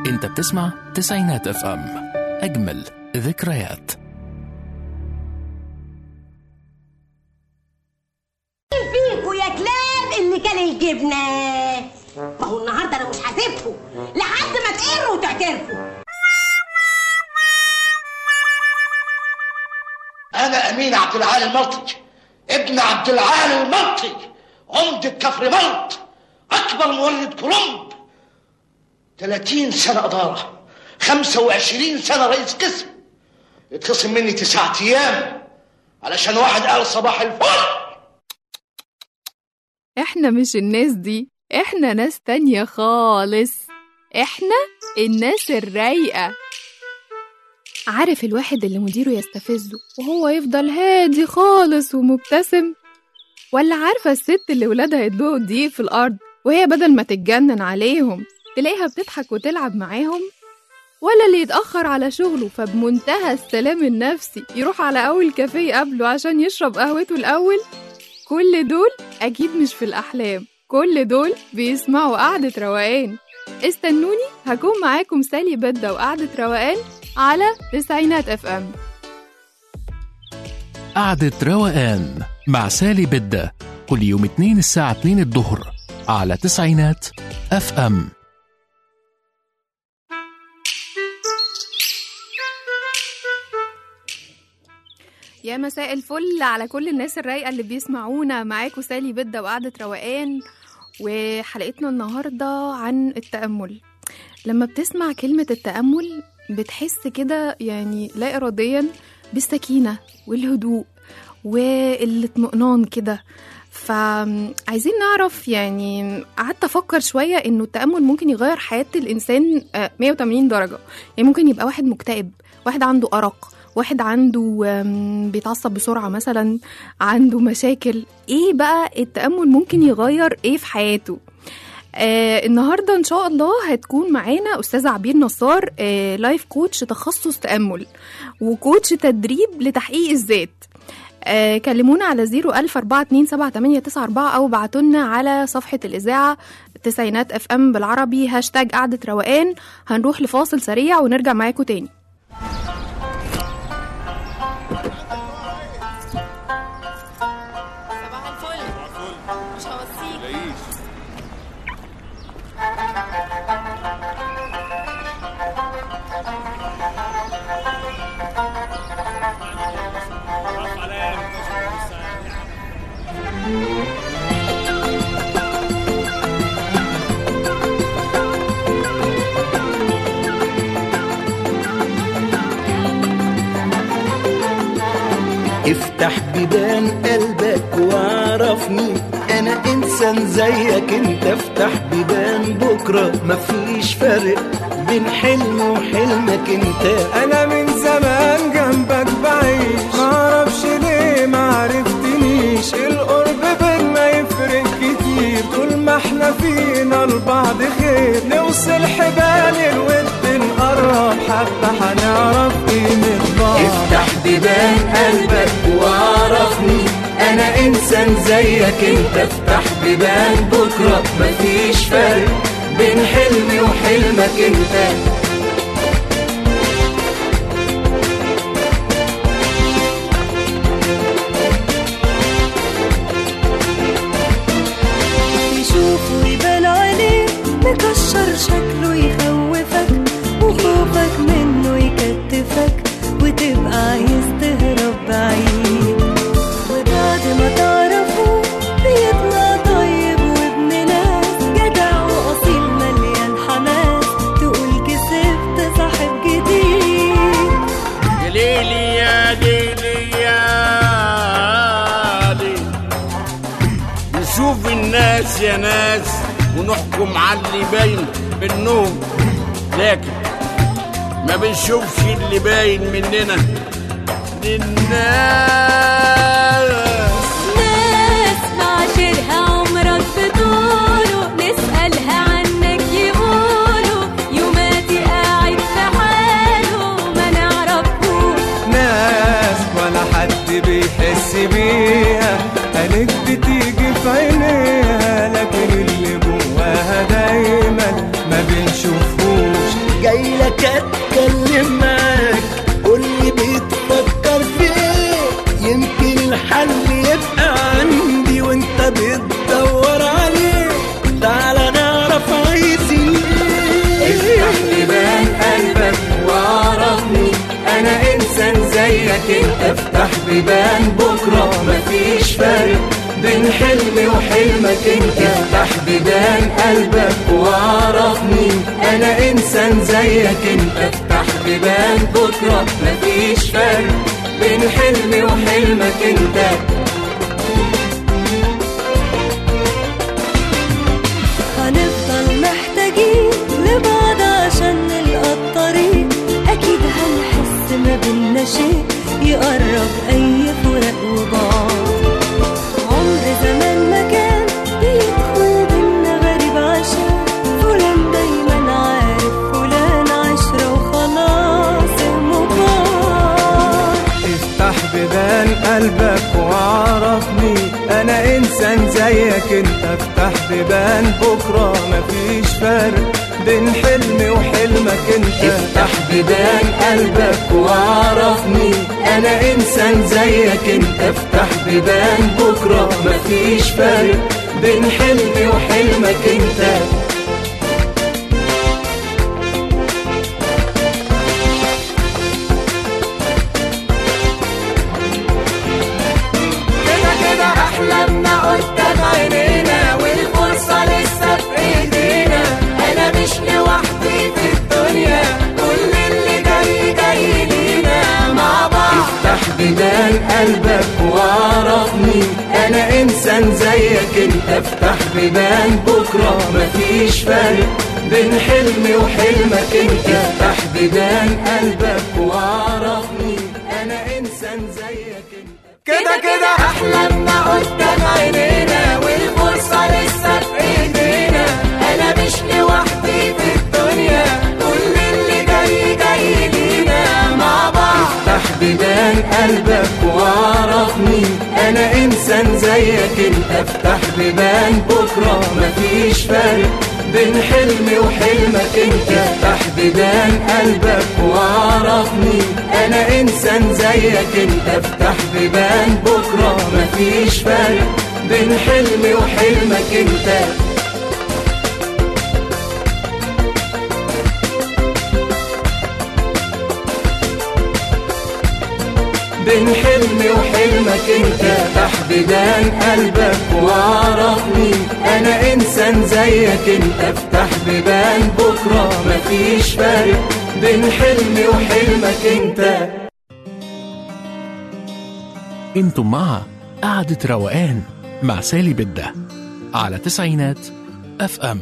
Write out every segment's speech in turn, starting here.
انت بتسمع تسعينات اف ام اجمل ذكريات فيكوا يا كلاب اللي كان الجبنة ما هو النهارده انا مش هسيبكوا لحد ما تقروا وتعترفوا أنا أمين عبد العال الملطي ابن عبد العال الملطي عمدة كفر ملط أكبر مولد كولومب 30 سنة إدارة 25 سنة رئيس قسم اتخصم مني تسعة أيام علشان واحد قال صباح الفل احنا مش الناس دي احنا ناس تانية خالص احنا الناس الرايقة عارف الواحد اللي مديره يستفزه وهو يفضل هادي خالص ومبتسم ولا عارفة الست اللي ولادها يدلقوا الدقيق في الأرض وهي بدل ما تتجنن عليهم تلاقيها بتضحك وتلعب معاهم ولا اللي يتأخر على شغله فبمنتهى السلام النفسي يروح على أول كافيه قبله عشان يشرب قهوته الأول كل دول أكيد مش في الأحلام كل دول بيسمعوا قعدة روقان استنوني هكون معاكم سالي بدة وقعدة روقان على تسعينات اف ام قعدة روقان مع سالي بدة كل يوم اتنين الساعة اتنين الظهر على تسعينات اف ام يا مساء الفل على كل الناس الرايقة اللي بيسمعونا معاكم سالي بدة وقعدة روقان وحلقتنا النهاردة عن التأمل لما بتسمع كلمة التأمل بتحس كده يعني لا إراديا بالسكينة والهدوء والاطمئنان كده فعايزين نعرف يعني قعدت افكر شويه انه التامل ممكن يغير حياه الانسان آه، 180 درجه يعني ممكن يبقى واحد مكتئب واحد عنده ارق واحد عنده آم، بيتعصب بسرعه مثلا عنده مشاكل ايه بقى التامل ممكن يغير ايه في حياته آه النهارده ان شاء الله هتكون معانا استاذه عبير نصار آه لايف كوتش تخصص تامل وكوتش تدريب لتحقيق الذات آه كلمونا على 010427894 أو بعتولنا على صفحة الإذاعة تسعينات اف ام بالعربي هاشتاج قعدة روقان هنروح لفاصل سريع ونرجع معاكم تاني صباح الفل مش هوصيك افتح بيبان قلبك وعرفني انا انسان زيك انت افتح بيبان بكره مفيش فرق بين حلم وحلمك انت انا من زمان جنبك بعيش معرفش ليه معرفتنيش القرب بينا يفرق كتير طول ما احنا فينا لبعض خير نوصل حبال الود نقرب حبة هنعرف قيمة بعض افتح بيبان قلبك وعرفني انا انسان زيك انت افتح بيبان بكره مفيش فرق بين حلمي وحلمك انت يشوفه يبان عليه مكشر شكله يخوفك وخوفك منه يكتفك وتبقى عايز تهرب بعيد وبعد ما تعرفه بيطلع طيب وابن ناس جدع واصيل مليان حماس تقول كسبت صاحب جديد يا ليلي يا ليلي يا ليلي نشوف الناس يا ناس ونحكم على اللي باين منهم لكن ما بنشوفش اللي باين مننا للناس ناس معاشرها عمرك بطوله نسألها عنك يقولوا يوماتي قاعد في حاله ما نعرفوش ناس ولا حد بيحس بيها قالت بتيجي في عينيها لكن اللي جواها دايما ما بنشوفوش جاي لك اتكلم معاك قولي بتفكر في ايه يمكن الحل يبقى عندي وانت بتدور عليه تعالى نعرف عايزين افتح بيبان قلبك وعرفني انا انسان زيك انت افتح بيبان بكره مفيش فرق بين حلمي وحلمك انت افتح بيبان قلبك وعرفني انا انسان زيك انت افتح بيبان بكره مفيش فرق بين حلمي وحلمك انت هنفضل محتاجين لبعض عشان نلقى الطريق أكيد هنحس ما بينا شيء يقرب أي فراق وبعض عمر زمان ما كان بيدخل بينا غريب عشان فلان دايما عارف فلان عشرة وخلاص المقام افتح بيبان قلبك وعرفني انا انسان زيك انت افتح بيبان بكره مفيش فرق بين حلمي وحلمك انت افتح بيبان قلبك وعرفني انا انسان زيك انت افتح بيبان بكره مفيش فرق بين حلمي وحلمك انت كده كده احلامنا قدام عينينا والفرصه لسه في ايدينا انا مش لوحدي في الدنيا كل اللي جاي جاي لينا مع بعض افتح بيبان قلبك وعرفني انا انسان زيك انت افتح بيبان بكره مفيش فرق بين حلمي وحلمك انت افتح بيبان قلبك وعرفني انا انسان زيك انت كده كده احلامنا قدام عينينا والفرصه لسه في ايدينا انا مش لوحدي في الدنيا كل اللي جاي جاي لينا مع بعض افتح بيبان قلبك وعرفني انا انسان زيك انت افتح بيبان بكره مفيش فرق بين حلمي وحلمك انت افتح بيبان قلبك وعرفني انا انسان زيك انت افتح بيبان بكره مفيش فرق بين حلمي وحلمك انت بين حلمي وحلمك انت افتح بيبان قلبك وعرفني انا انسان زيك انت افتح بيبان بكره مفيش فرق بين حلمي وحلمك انت انتم مع قعدة روقان مع سالي بدة على تسعينات اف ام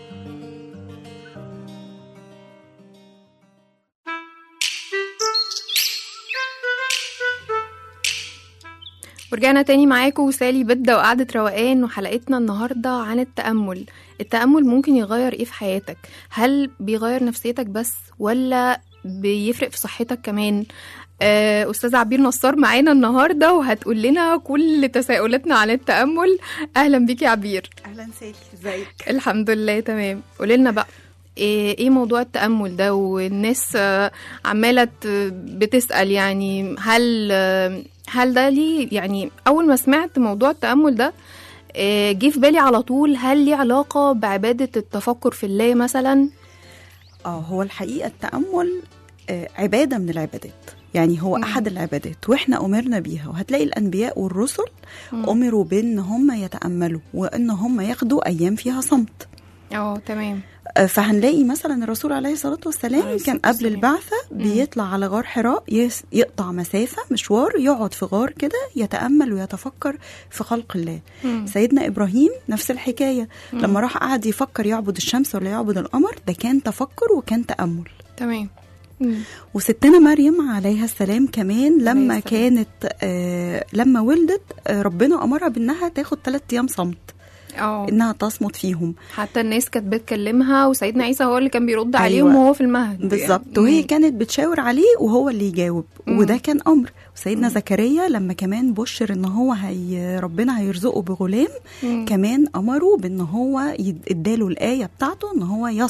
ورجعنا تاني معاكم سالي بدة وقعدة روقان وحلقتنا النهاردة عن التأمل التأمل ممكن يغير ايه في حياتك هل بيغير نفسيتك بس ولا بيفرق في صحتك كمان آه، أستاذة عبير نصار معانا النهاردة وهتقول لنا كل تساؤلاتنا عن التأمل أهلا بيكي يا عبير اهلا سالي ازيك الحمد لله تمام قولي لنا بقى ايه إيه موضوع التأمل ده والناس آه، عمالة ت- بتسأل يعني هل آه، هل ده ليه يعني أول ما سمعت موضوع التأمل ده آه، جه في بالي على طول هل ليه علاقة بعبادة التفكر في الله مثلا اه هو الحقيقه التامل آه، عباده من العبادات يعني هو مم. احد العبادات واحنا امرنا بيها وهتلاقي الانبياء والرسل مم. امروا بان هم يتاملوا وان هم ياخدوا ايام فيها صمت اه تمام آه، فهنلاقي مثلا الرسول عليه الصلاه والسلام عليه كان الصلاة قبل والسلام. البعثه بيطلع على غار حراء يس- يقطع مسافه مشوار يقعد في غار كده يتامل ويتفكر في خلق الله مم. سيدنا ابراهيم نفس الحكايه مم. لما راح قعد يفكر يعبد الشمس ولا يعبد القمر ده كان تفكر وكان تامل تمام مم. وستنا مريم عليها السلام كمان لما السلام. كانت آه لما ولدت آه ربنا امرها بانها تاخد ثلاث ايام صمت اه انها تصمت فيهم حتى الناس كانت بتكلمها وسيدنا عيسى هو اللي كان بيرد عليهم أيوة. وهو في المهد بالظبط يعني. وهي كانت بتشاور عليه وهو اللي يجاوب مم. وده كان امر وسيدنا زكريا لما كمان بشر ان هو هي ربنا هيرزقه بغلام مم. كمان امره بان هو يد- اداله الايه بتاعته ان هو يصمت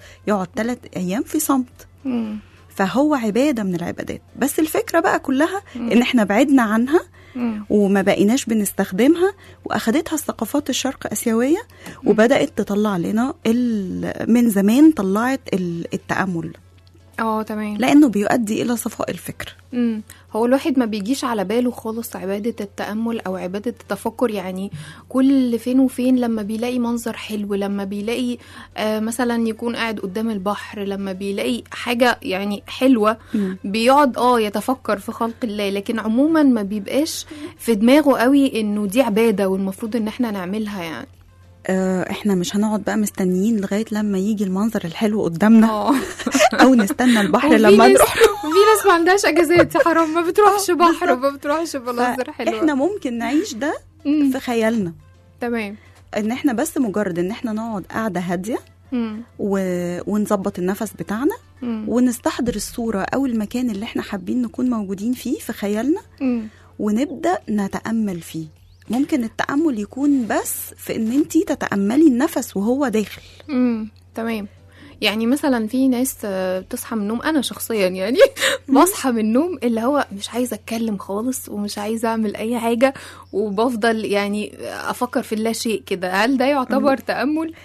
يقعد ثلاث ايام في صمت مم. فهو عباده من العبادات بس الفكره بقى كلها ان احنا بعدنا عنها مم. وما بقيناش بنستخدمها واخدتها الثقافات الشرق اسيويه وبدات تطلع لنا ال- من زمان طلعت ال- التامل اه تمام لانه بيؤدي الى صفاء الفكر مم. هو الواحد ما بيجيش على باله خالص عبادة التأمل أو عبادة التفكر يعني كل فين وفين لما بيلاقي منظر حلو لما بيلاقي آه مثلا يكون قاعد قدام البحر لما بيلاقي حاجة يعني حلوة مم. بيقعد اه يتفكر في خلق الله لكن عموما ما بيبقاش في دماغه قوي انه دي عبادة والمفروض ان احنا نعملها يعني آه، احنا مش هنقعد بقى مستنيين لغايه لما يجي المنظر الحلو قدامنا اه او نستنى البحر وفي لما ناس- نروح وفي ناس ما عندهاش اجازات يا حرام ما بتروحش بحر ما بتروحش مناظر حلوة احنا ممكن نعيش ده مم. في خيالنا تمام ان احنا بس مجرد ان احنا نقعد قاعده هاديه مم. و... ونظبط النفس بتاعنا مم. ونستحضر الصوره او المكان اللي احنا حابين نكون موجودين فيه في خيالنا مم. ونبدا نتامل فيه ممكن التامل يكون بس في ان انت تتاملي النفس وهو داخل امم تمام يعني مثلا في ناس آه، بتصحى من النوم انا شخصيا يعني بصحى من النوم اللي هو مش عايزه اتكلم خالص ومش عايزه اعمل اي حاجه وبفضل يعني افكر في اللا شيء كده هل ده يعتبر تامل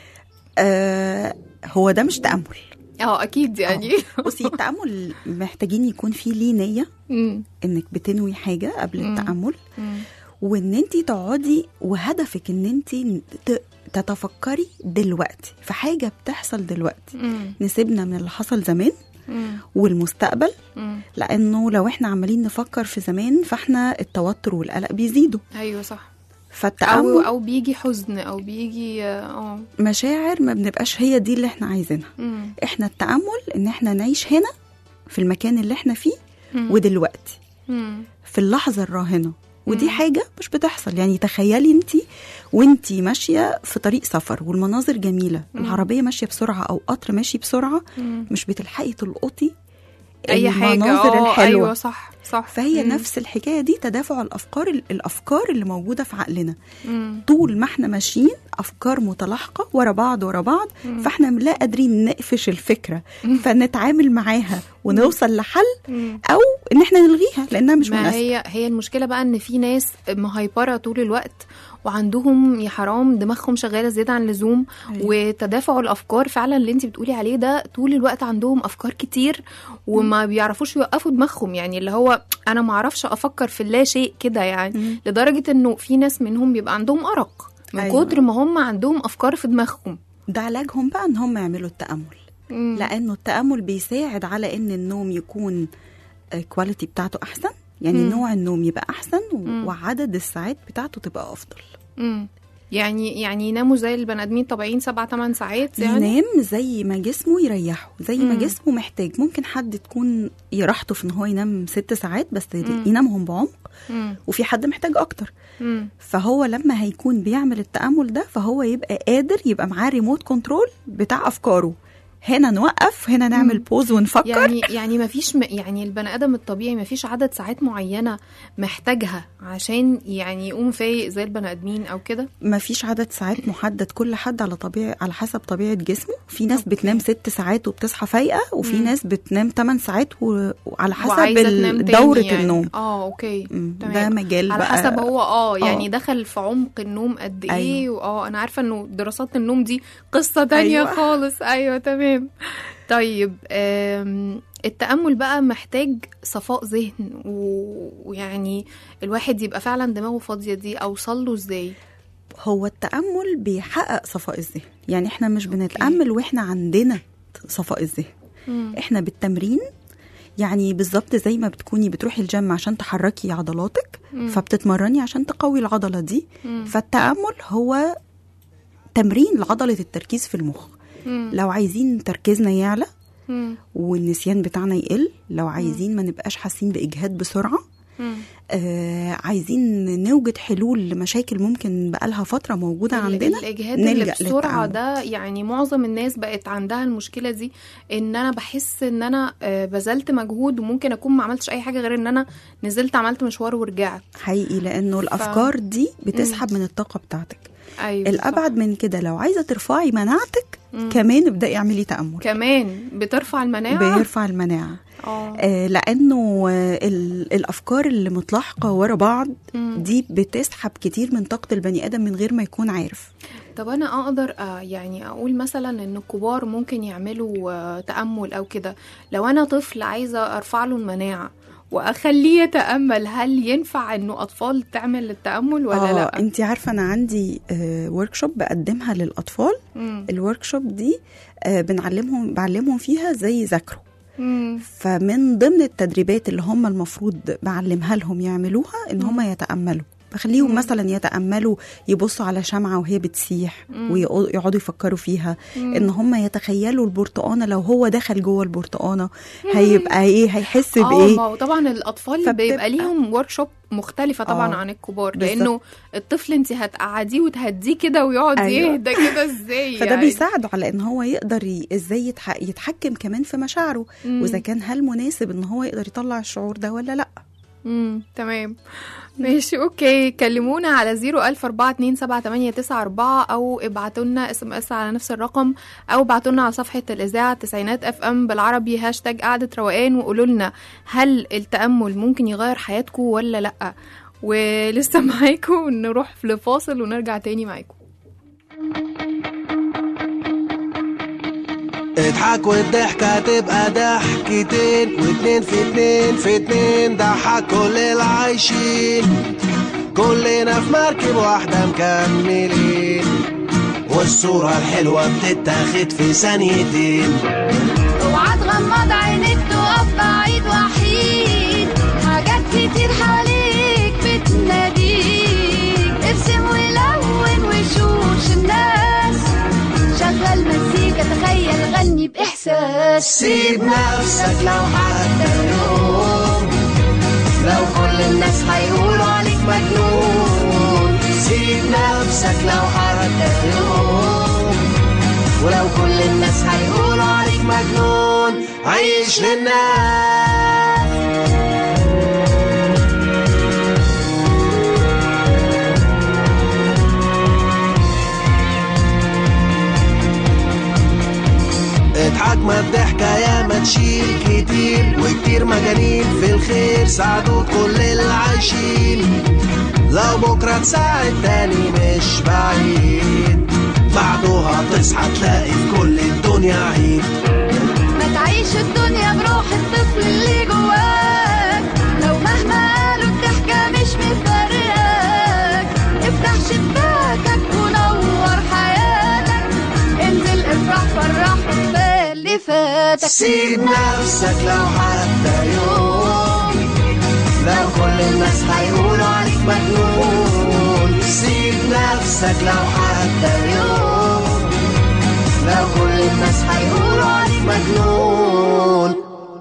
آه هو ده مش تامل اه اكيد يعني بصي التامل محتاجين يكون فيه ليه نيه مم. انك بتنوي حاجه قبل مم. التامل مم. وان انت تقعدي وهدفك ان انت ت- تتفكري دلوقتي في حاجه بتحصل دلوقتي مم. نسيبنا من اللي حصل زمان مم. والمستقبل مم. لانه لو احنا عمالين نفكر في زمان فاحنا التوتر والقلق بيزيدوا ايوه صح او فالتامل او بيجي حزن او بيجي اه مشاعر ما بنبقاش هي دي اللي احنا عايزينها مم. احنا التامل ان احنا نعيش هنا في المكان اللي احنا فيه مم. ودلوقتي مم. في اللحظه الراهنه ودي مم. حاجه مش بتحصل يعني تخيلي انت وانت ماشيه في طريق سفر والمناظر جميله مم. العربيه ماشيه بسرعه او قطر ماشي بسرعه مم. مش بتلحقي تلقطي اي حاجه المناظر اه الحلوه ايوه صح صح فهي مم. نفس الحكايه دي تدافع الافكار الافكار اللي موجوده في عقلنا مم. طول ما احنا ماشيين افكار متلاحقه ورا بعض ورا بعض مم. فاحنا لا قادرين نقفش الفكره فنتعامل معاها ونوصل لحل مم. او ان احنا نلغيها لانها مش ما مناسبه هي هي المشكله بقى ان في ناس مهيبره طول الوقت وعندهم يا حرام دماغهم شغاله زياده عن اللزوم أيوة. وتدافع الافكار فعلا اللي انت بتقولي عليه ده طول الوقت عندهم افكار كتير وما بيعرفوش يوقفوا دماغهم يعني اللي هو انا ما اعرفش افكر في اللا شيء كده يعني مم. لدرجه انه في ناس منهم بيبقى عندهم ارق من أيوة. كتر ما هم عندهم افكار في دماغهم ده علاجهم بقى ان هم يعملوا التامل مم. لانه التامل بيساعد على ان النوم يكون الكواليتي بتاعته احسن يعني مم. نوع النوم يبقى احسن و- مم. وعدد الساعات بتاعته تبقى افضل مم. يعني يعني يناموا زي البني ادمين طبيعيين سبعة ثمان ساعات يعني ينام زي ما جسمه يريحه زي ما مم. جسمه محتاج ممكن حد تكون راحته في ان هو ينام ست ساعات بس مم. ينامهم بعمق مم. وفي حد محتاج اكتر مم. فهو لما هيكون بيعمل التامل ده فهو يبقى قادر يبقى معاه ريموت كنترول بتاع افكاره هنا نوقف هنا نعمل مم. بوز ونفكر يعني يعني ما فيش م... يعني البني ادم الطبيعي ما فيش عدد ساعات معينه محتاجها عشان يعني يقوم فايق زي البني ادمين او كده ما فيش عدد ساعات محدد كل حد على طبيعي على حسب طبيعه جسمه في ناس أوكي. بتنام ست ساعات وبتصحى فايقه وفي مم. ناس بتنام 8 ساعات و... وعلى حسب وعايزة ال- تنام تاني دوره يعني. النوم اه اوكي مم. تمام. ده مجال على بقى حسب هو اه يعني آه. دخل في عمق النوم قد ايه أيوة. واه انا عارفه انه دراسات النوم دي قصه تانية أيوة. خالص ايوه تمام طيب آم، التأمل بقى محتاج صفاء ذهن و- ويعني الواحد يبقى فعلا دماغه فاضية دي أوصل له ازاي؟ هو التامل بيحقق صفاء الذهن يعني احنا مش بنتامل واحنا عندنا صفاء الذهن مم. احنا بالتمرين يعني بالظبط زي ما بتكوني بتروحي الجيم عشان تحركي عضلاتك مم. فبتتمرني عشان تقوي العضله دي مم. فالتامل هو تمرين لعضله التركيز في المخ مم. لو عايزين تركيزنا يعلى مم. والنسيان بتاعنا يقل لو عايزين ما نبقاش حاسين باجهاد بسرعه مم. آه عايزين نوجد حلول لمشاكل ممكن بقالها فتره موجوده ال- عندنا الاجهاد اللي نلجأ بسرعه للتأمل. ده يعني معظم الناس بقت عندها المشكله دي ان انا بحس ان انا آه، بذلت مجهود وممكن اكون ما عملتش اي حاجه غير ان انا نزلت عملت مشوار ورجعت حقيقي لانه الافكار دي بتسحب من الطاقه بتاعتك ايوه الابعد من كده لو عايزه ترفعي مناعتك مم. كمان ابدأي اعملي تأمل كمان بترفع المناعة بيرفع المناعة اه آه لأنه آه ال- الأفكار اللي متلاحقة ورا بعض مم. دي بتسحب كتير من طاقة البني آدم من غير ما يكون عارف طب انا اقدر آه، يعني اقول مثلا ان الكبار ممكن يعملوا آه، تامل او كده لو انا طفل عايزه ارفع له المناعه واخليه يتامل هل ينفع انه اطفال تعمل التامل ولا لا انت عارفة أنا عندي ورك شوب بقدمها للأطفال مم. الورك شوب دي آه بنعلمهم بعلمهم فيها زي ذاكروا مم. فمن ضمن التدريبات اللي هم المفروض بعلمها لهم يعملوها ان هم يتاملوا بخليهم مم. مثلا يتاملوا يبصوا على شمعه وهي بتسيح مم. ويقعدوا يفكروا فيها مم. ان هم يتخيلوا البرتقانه لو هو دخل جوه البرتقانه هيبقى ايه هيحس اه بايه ما هو طبعا الاطفال فبتبقى- بيبقى ليهم ورك شوب مختلفه طبعا آه، عن الكبار بالظبط. لانه الطفل انت هتقعديه وتهديه كده ويقعد أيوة. يهدى كده ازاي فده يعني. بيساعده على ان هو يقدر ي- ازاي يتح... يتحكم كمان في مشاعره مم. واذا كان هل مناسب ان هو يقدر يطلع الشعور ده ولا لا امم تمام ماشي اوكي كلمونا على 004278994 او ابعتوا لنا اس ام اس على نفس الرقم او ابعتوا لنا على صفحه الاذاعه تسعينات اف ام بالعربي هاشتاج قعده روقان وقولوا لنا هل التامل ممكن يغير حياتكم ولا لا ولسه معاكم نروح لفاصل ونرجع تاني معاكم اضحك والضحكة تبقى ضحكتين واتنين في اتنين في اتنين ضحك كل العايشين كلنا في مركب واحدة مكملين والصورة الحلوة بتتاخد في ثانيتين اوعى تغمض عينيك تقف بعيد وحيد حاجات كتير حواليك بتناديك ارسم ولون وشوش الناس شغل مزيكا تخيل غني بإحساس سيب نفسك لو حتى يوم لو كل الناس هيقولوا عليك مجنون سيب نفسك لو حتى يوم ولو كل الناس هيقولوا عليك مجنون عيش للناس اضحك ما الضحكة يا ما تشيل كتير وكتير مجانين في الخير ساعدوا كل العايشين لو بكرة تساعد تاني مش بعيد بعدها تصحى تلاقي في كل الدنيا عيد ما تعيش الدنيا بروح الطفل اللي جواك لو مهما قالوا الضحكة مش مفرقاك افتح شباكك ونور حياتك انزل افرح فرح وكفاية اللي فاتك سيب نفسك لو حتى يوم لو كل الناس هيقولوا عليك مجنون سيب نفسك لو حتى يوم لو كل الناس هيقولوا عليك مجنون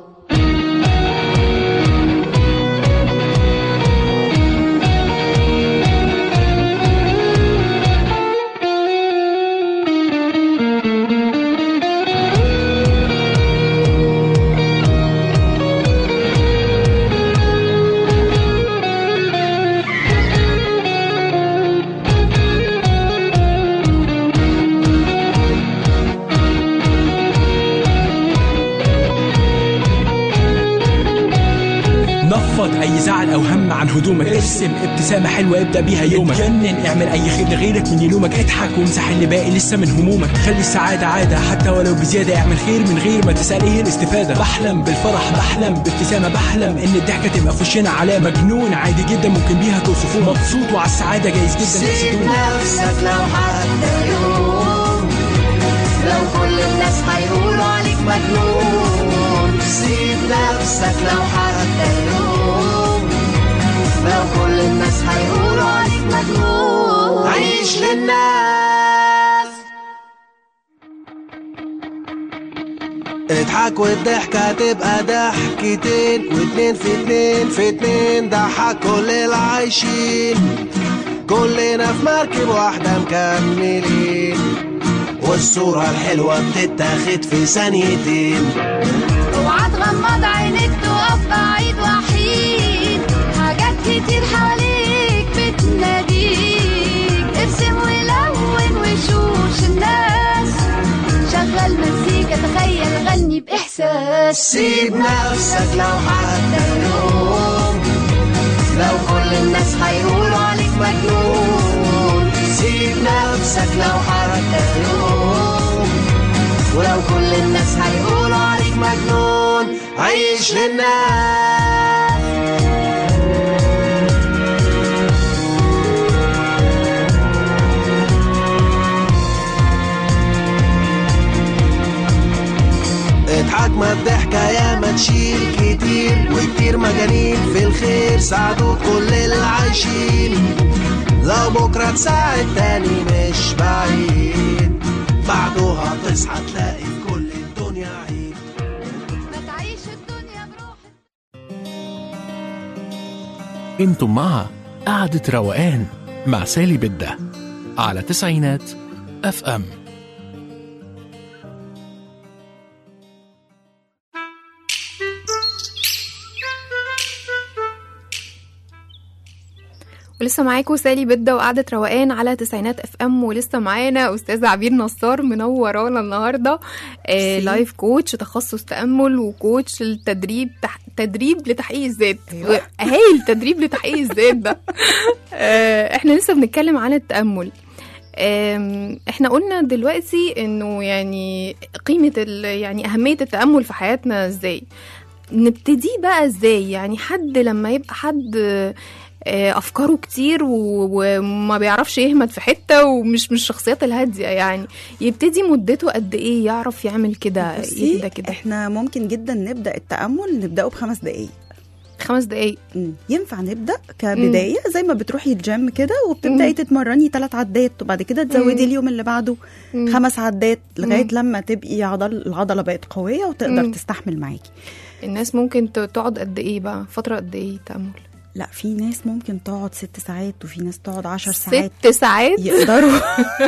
نفض اي زعل او هم عن هدومك ارسم ابتسامه حلوه ابدا بيها يومك اتجنن اعمل اي خير لغيرك من يلومك اضحك وامسح اللي باقي لسه من همومك خلي السعاده عاده حتى ولو بزياده اعمل خير من غير ما تسال ايه الاستفاده بحلم بالفرح بحلم بابتسامه بحلم ان الضحكه تبقى في وشنا علامه مجنون عادي جدا ممكن بيها توصفوه مبسوط وعلى السعاده جايز جدا سيب تحسدوه نفسك لو حتى يوم لو كل الناس هيقولوا عليك مجنون سيب نفسك لو حتى يوم لو كل الناس هيقولوا عليك مجنون عيش للناس اضحك والضحكة تبقى ضحكتين واتنين في اتنين في اتنين ضحك كل العايشين كلنا في مركب واحدة مكملين والصورة الحلوة بتتاخد في ثانيتين اوعى تغمض عينيك تقف بعيد وحيد حاجات كتير حواليك بتناديك ارسم ولون وشوش الناس غني بإحساس سيب نفسك لو حتى يوم لو كل الناس هيقولوا عليك مجنون سيب نفسك لو حتى يوم ولو كل الناس هيقولوا عليك مجنون عيش للناس اضحك ما الضحكة يا ما تشيل كتير وكتير مجانين في الخير ساعدوا كل العايشين لو بكرة تساعد تاني مش بعيد بعده هتصحى تلاقي في كل الدنيا عيد ما تعيش الدنيا بروح انتم مع قعدة روقان مع سالي بدة على تسعينات اف ام ولسه معاكم سالي بدة وقعدة روقان على تسعينات اف ام ولسه معانا استاذ عبير نصار منورانا النهارده آه لايف كوتش تخصص تامل وكوتش التدريب تح... تدريب لتحقيق الذات أيوة. هايل تدريب لتحقيق الذات ده آه احنا لسه بنتكلم عن التامل آم، احنا قلنا دلوقتي انه يعني قيمه ال... يعني اهميه التامل في حياتنا ازاي نبتدي بقى ازاي يعني حد لما يبقى حد آه، افكاره كتير و- وما بيعرفش يهمت في حته ومش من الشخصيات الهاديه يعني يبتدي مدته قد ايه يعرف يعمل كده بصي يهدى كده احنا ممكن جدا نبدا التامل نبداه بخمس دقائق خمس دقايق ينفع نبدا كبدايه زي ما بتروحي الجيم كده وبتبداي تتمرني ثلاث عدات وبعد كده تزودي مم. اليوم اللي بعده مم. خمس عدات لغايه مم. لما تبقي عضل العضله بقت قويه وتقدر مم. تستحمل معاكي الناس ممكن ت- تقعد قد ايه بقى فتره قد ايه تامل لا في ناس ممكن تقعد ست ساعات وفي ناس تقعد عشر ساعات ست ساعات يقدروا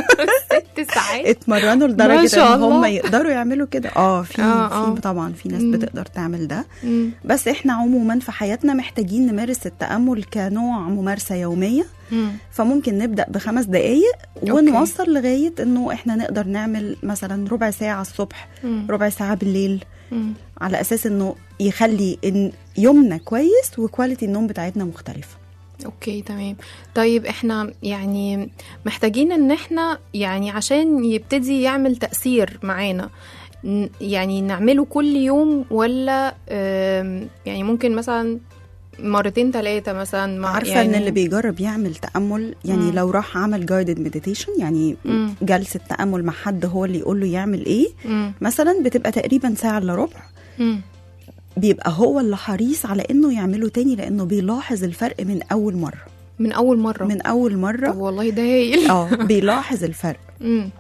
ست ساعات اتمرنوا ما لدرجه شاء ان هم الله. يقدروا يعملوا كده اه في آه، آه. في طبعا في ناس مم. بتقدر تعمل ده مم. بس احنا عموما في حياتنا محتاجين نمارس التامل كنوع ممارسه يوميه مم. فممكن نبدا بخمس دقائق أوكي. ونوصل لغايه انه احنا نقدر نعمل مثلا ربع ساعه الصبح مم. ربع ساعه بالليل مم. على اساس انه يخلي إن يومنا كويس وكواليتي النوم بتاعتنا مختلفه اوكي تمام طيب احنا يعني محتاجين ان احنا يعني عشان يبتدي يعمل تأثير معانا ن- يعني نعمله كل يوم ولا آم، يعني ممكن مثلا مرتين ثلاثة مثلا مع عارفه يعني ان اللي بيجرب يعمل تامل يعني مم. لو راح عمل جايدد مديتيشن يعني مم. جلسه تامل مع حد هو اللي يقول له يعمل ايه مم. مثلا بتبقى تقريبا ساعه الا ربع مم. بيبقى هو اللي حريص على انه يعمله تاني لانه بيلاحظ الفرق من اول مره من اول مرة من اول طب مره والله ده هايل اه بيلاحظ الفرق مم.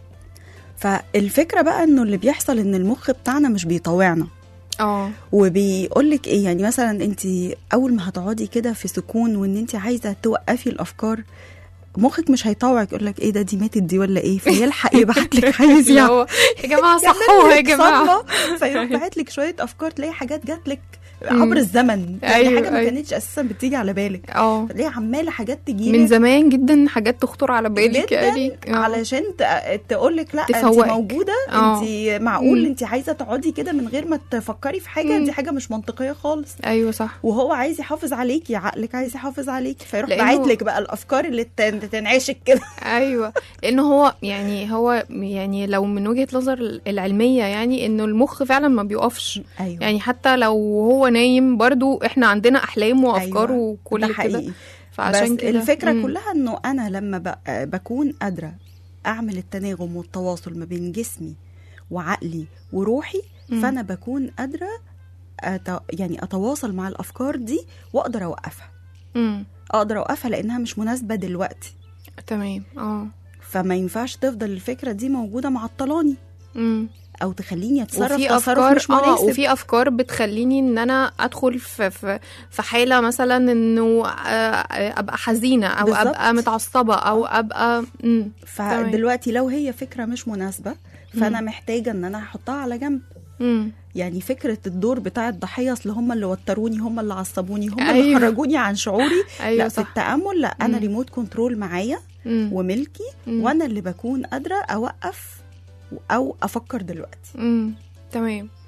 فالفكره بقى انه اللي بيحصل ان المخ بتاعنا مش بيطوعنا اه وبيقول لك ايه يعني مثلا انت اول ما هتقعدي كده في سكون وان انت عايزه توقفي الافكار مخك مش هيطوعك يقول لك ايه ده دي ماتت دي ولا ايه فيلحق يبعت لك عايز اللي يعني هو يا جماعة يعمل صحوها يا لك جماعة صدمة، فيروح باعت لك شويه افكار تلاقي حاجات جات لك مم. عبر الزمن يعني أيوة، حاجه ما أيوة. كانتش اساسا بتيجي على بالك اه تلاقي عماله حاجات تجي من زمان جدا حاجات تخطر على بالك يعني جدا علشان تقول لك لا انت تفوقك. موجوده آه. انت معقول مم. انت عايزه تقعدي كده من غير ما تفكري في حاجه مم. دي حاجه مش منطقيه خالص ايوه صح وهو عايز يحافظ عليكي عقلك عايز يحافظ عليكي فيروح لأنه- باعت لك بقى الافكار اللي تن- تنعشك كده ايوه لان هو يعني هو يعني لو من وجهه نظر العلميه يعني انه المخ فعلا ما بيقفش ايوه يعني حتى لو هو نايم برضو احنا عندنا احلام وافكار أيوة، وكل ده كده حقيقي فعشان بس كده الفكره مم. كلها انه انا لما ب- بكون قادره اعمل التناغم والتواصل ما بين جسمي وعقلي وروحي مم. فانا بكون قادره أت... يعني اتواصل مع الافكار دي واقدر اوقفها مم. اقدر اوقفها لانها مش مناسبه دلوقتي تمام اه فما ينفعش تفضل الفكره دي موجوده معطلاني مم. او تخليني اتصرف وفي تصرف افكار مش اه مناسب وفي افكار بتخليني ان انا ادخل في في, في حاله مثلا انه آه، ابقى حزينه او بالظبط. ابقى متعصبه او ابقى مم. تمام. فدلوقتي لو هي فكره مش مناسبه فانا محتاجه ان انا احطها على جنب مم. يعني فكره الدور بتاع الضحيه اصل هم اللي وتروني هم اللي عصبوني هم أيوة. اللي خرجوني عن شعوري ايوه لا في صح التامل لا انا مم. ريموت كنترول معايا مم. وملكي مم. وانا اللي بكون قادره اوقف او افكر دلوقتي امم تمام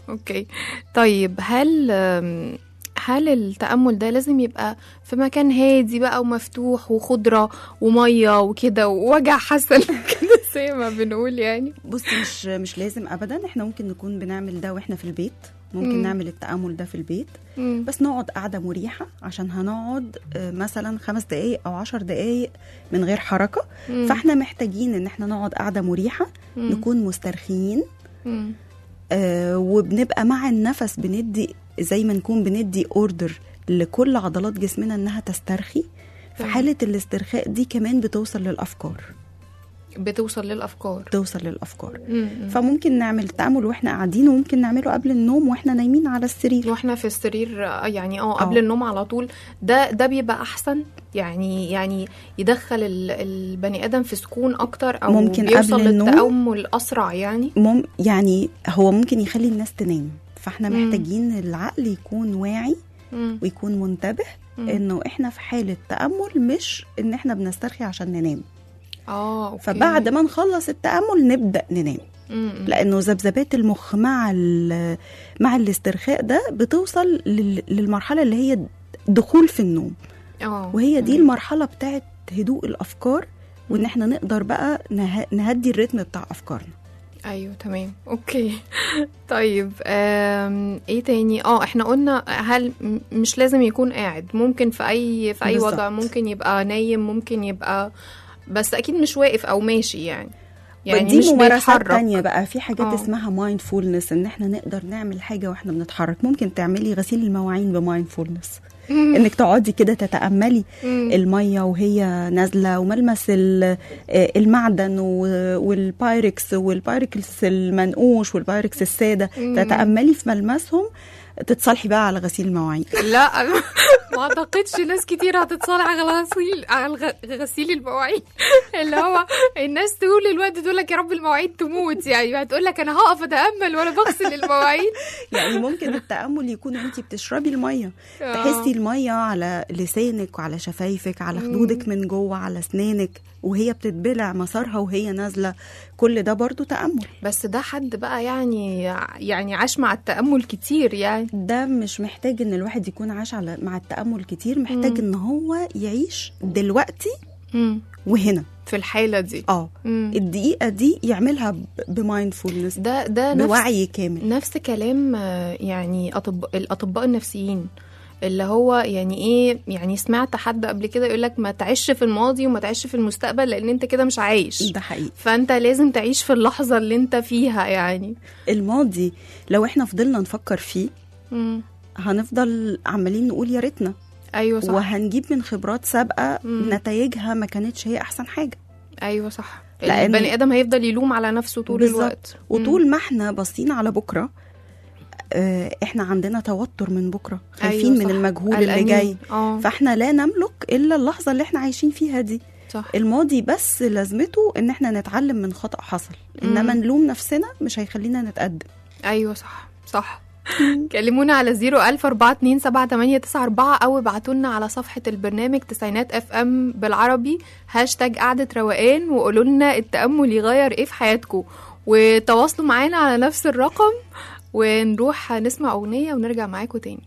اوكي طيب هل أم، هل التأمل ده لازم يبقى في مكان هادي بقى ومفتوح وخضرة ومية وكده ووجع حسن كده زي ما بنقول يعني بصي مش مش لازم ابدا احنا ممكن نكون بنعمل ده واحنا في البيت ممكن مم. مم. نعمل التأمل ده في البيت مم. بس نقعد قعدة مريحة عشان هنقعد آه، مثلا خمس دقايق أو عشر دقايق من غير حركة مم. فاحنا محتاجين ان احنا نقعد قعدة مريحة مم. نكون مسترخيين مم. آه وبنبقى مع النفس بندي زي ما نكون بندي اوردر لكل عضلات جسمنا انها تسترخي في تمام. حالة الاسترخاء دي كمان بتوصل للأفكار بتوصل للأفكار توصل للأفكار مم. فممكن نعمل التأمل واحنا قاعدين وممكن نعمله قبل النوم واحنا نايمين على السرير واحنا في السرير آه، يعني اه قبل آه. النوم على طول ده ده بيبقى احسن يعني يعني يدخل ال- البني ادم في سكون اكتر او ممكن بيوصل قبل النوم. للتأمل اسرع يعني مم يعني هو ممكن يخلي الناس تنام فاحنا مم. محتاجين العقل يكون واعي مم. ويكون منتبه مم. انه احنا في حالة تأمل مش ان احنا بنسترخي عشان ننام اه اوكي فبعد ما نخلص التأمل نبدأ ننام مم. لانه ذبذبات المخ مع ال- مع الاسترخاء ده بتوصل لل- للمرحلة اللي هي دخول في النوم اه وهي دي المرحلة بتاعت هدوء الأفكار وإن احنا نقدر بقى نه- نهدي الريتم بتاع أفكارنا ايوه تمام اوكي طيب آم، ايه تاني اه احنا قلنا هل م- مش لازم يكون قاعد ممكن في اي في اي بالظبط. وضع ممكن يبقى نايم ممكن يبقى بس اكيد مش واقف او ماشي يعني يعني دي مش ممارسات بيتحرك تانية بقى في حاجات آه. أوه. اسمها مايندفولنس ان احنا نقدر نعمل حاجة واحنا بنتحرك ممكن تعملي غسيل المواعين بمايندفولنس انك تقعدي كده تتاملي مم. الميه وهي نازله وملمس ال- آه، المعدن و- والبايركس والبايركس المنقوش والبايركس الساده مم. تتاملي في ملمسهم تتصالحي بقى على غسيل المواعين لا ما اعتقدش ناس كتير هتتصالح على غسيل على الغ- غسيل المواعين اللي هو الناس طول الوقت تقول لك يا رب المواعين تموت يعني هتقول لك انا هقف اتامل وانا بغسل المواعين يعني ممكن التامل يكون وانت بتشربي الميه آه. تحسي الميه على لسانك وعلى شفايفك على مم. خدودك من جوه على اسنانك وهي بتتبلع مسارها وهي نازله كل ده برضو تامل بس ده حد بقى يعني يعني عاش مع التامل كتير يعني ده مش محتاج ان الواحد يكون عاش على مع التامل كتير محتاج مم. ان هو يعيش دلوقتي مم. وهنا في الحاله دي اه مم. الدقيقه دي يعملها بمايندفولنس ده ده نفس بوعي كامل نفس كلام آه، يعني أطباء الأطباء النفسيين اللي هو يعني ايه يعني سمعت حد قبل كده يقول لك ما تعيش في الماضي وما تعيش في المستقبل لان انت كده مش عايش ده حقيقي فانت لازم تعيش في اللحظه اللي انت فيها يعني الماضي لو احنا فضلنا نفكر فيه مم. هنفضل عمالين نقول يا ريتنا ايوه صح وهنجيب من خبرات سابقه مم. نتائجها ما كانتش هي احسن حاجه ايوه صح لأن- البني ادم هيفضل يلوم على نفسه طول بالظبط. الوقت وطول ما احنا باصين على بكره آه، احنا عندنا توتر من بكره خايفين أيوة من صح. المجهول اللي قلقانين. جاي اه فاحنا لا نملك الا اللحظه اللي احنا عايشين فيها دي صح الماضي بس لازمته ان احنا نتعلم من خطأ حصل انما مم. نلوم نفسنا مش هيخلينا نتقدم ايوه صح صح كلمونا على 004278994 او ابعتوا لنا على صفحة البرنامج تسعينات اف ام بالعربي هاشتاج قعدة روقان وقولوا لنا التأمل يغير ايه في حياتكم وتواصلوا معانا على نفس الرقم ونروح نسمع اغنية ونرجع معاكم تاني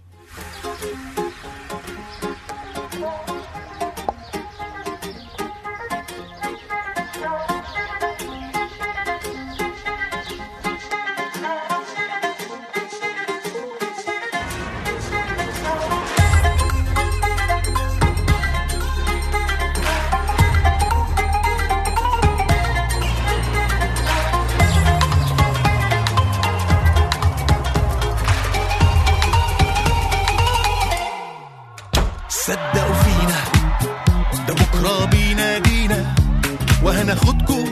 صدقوا فينا ده بكرة بينادينا وهناخدكم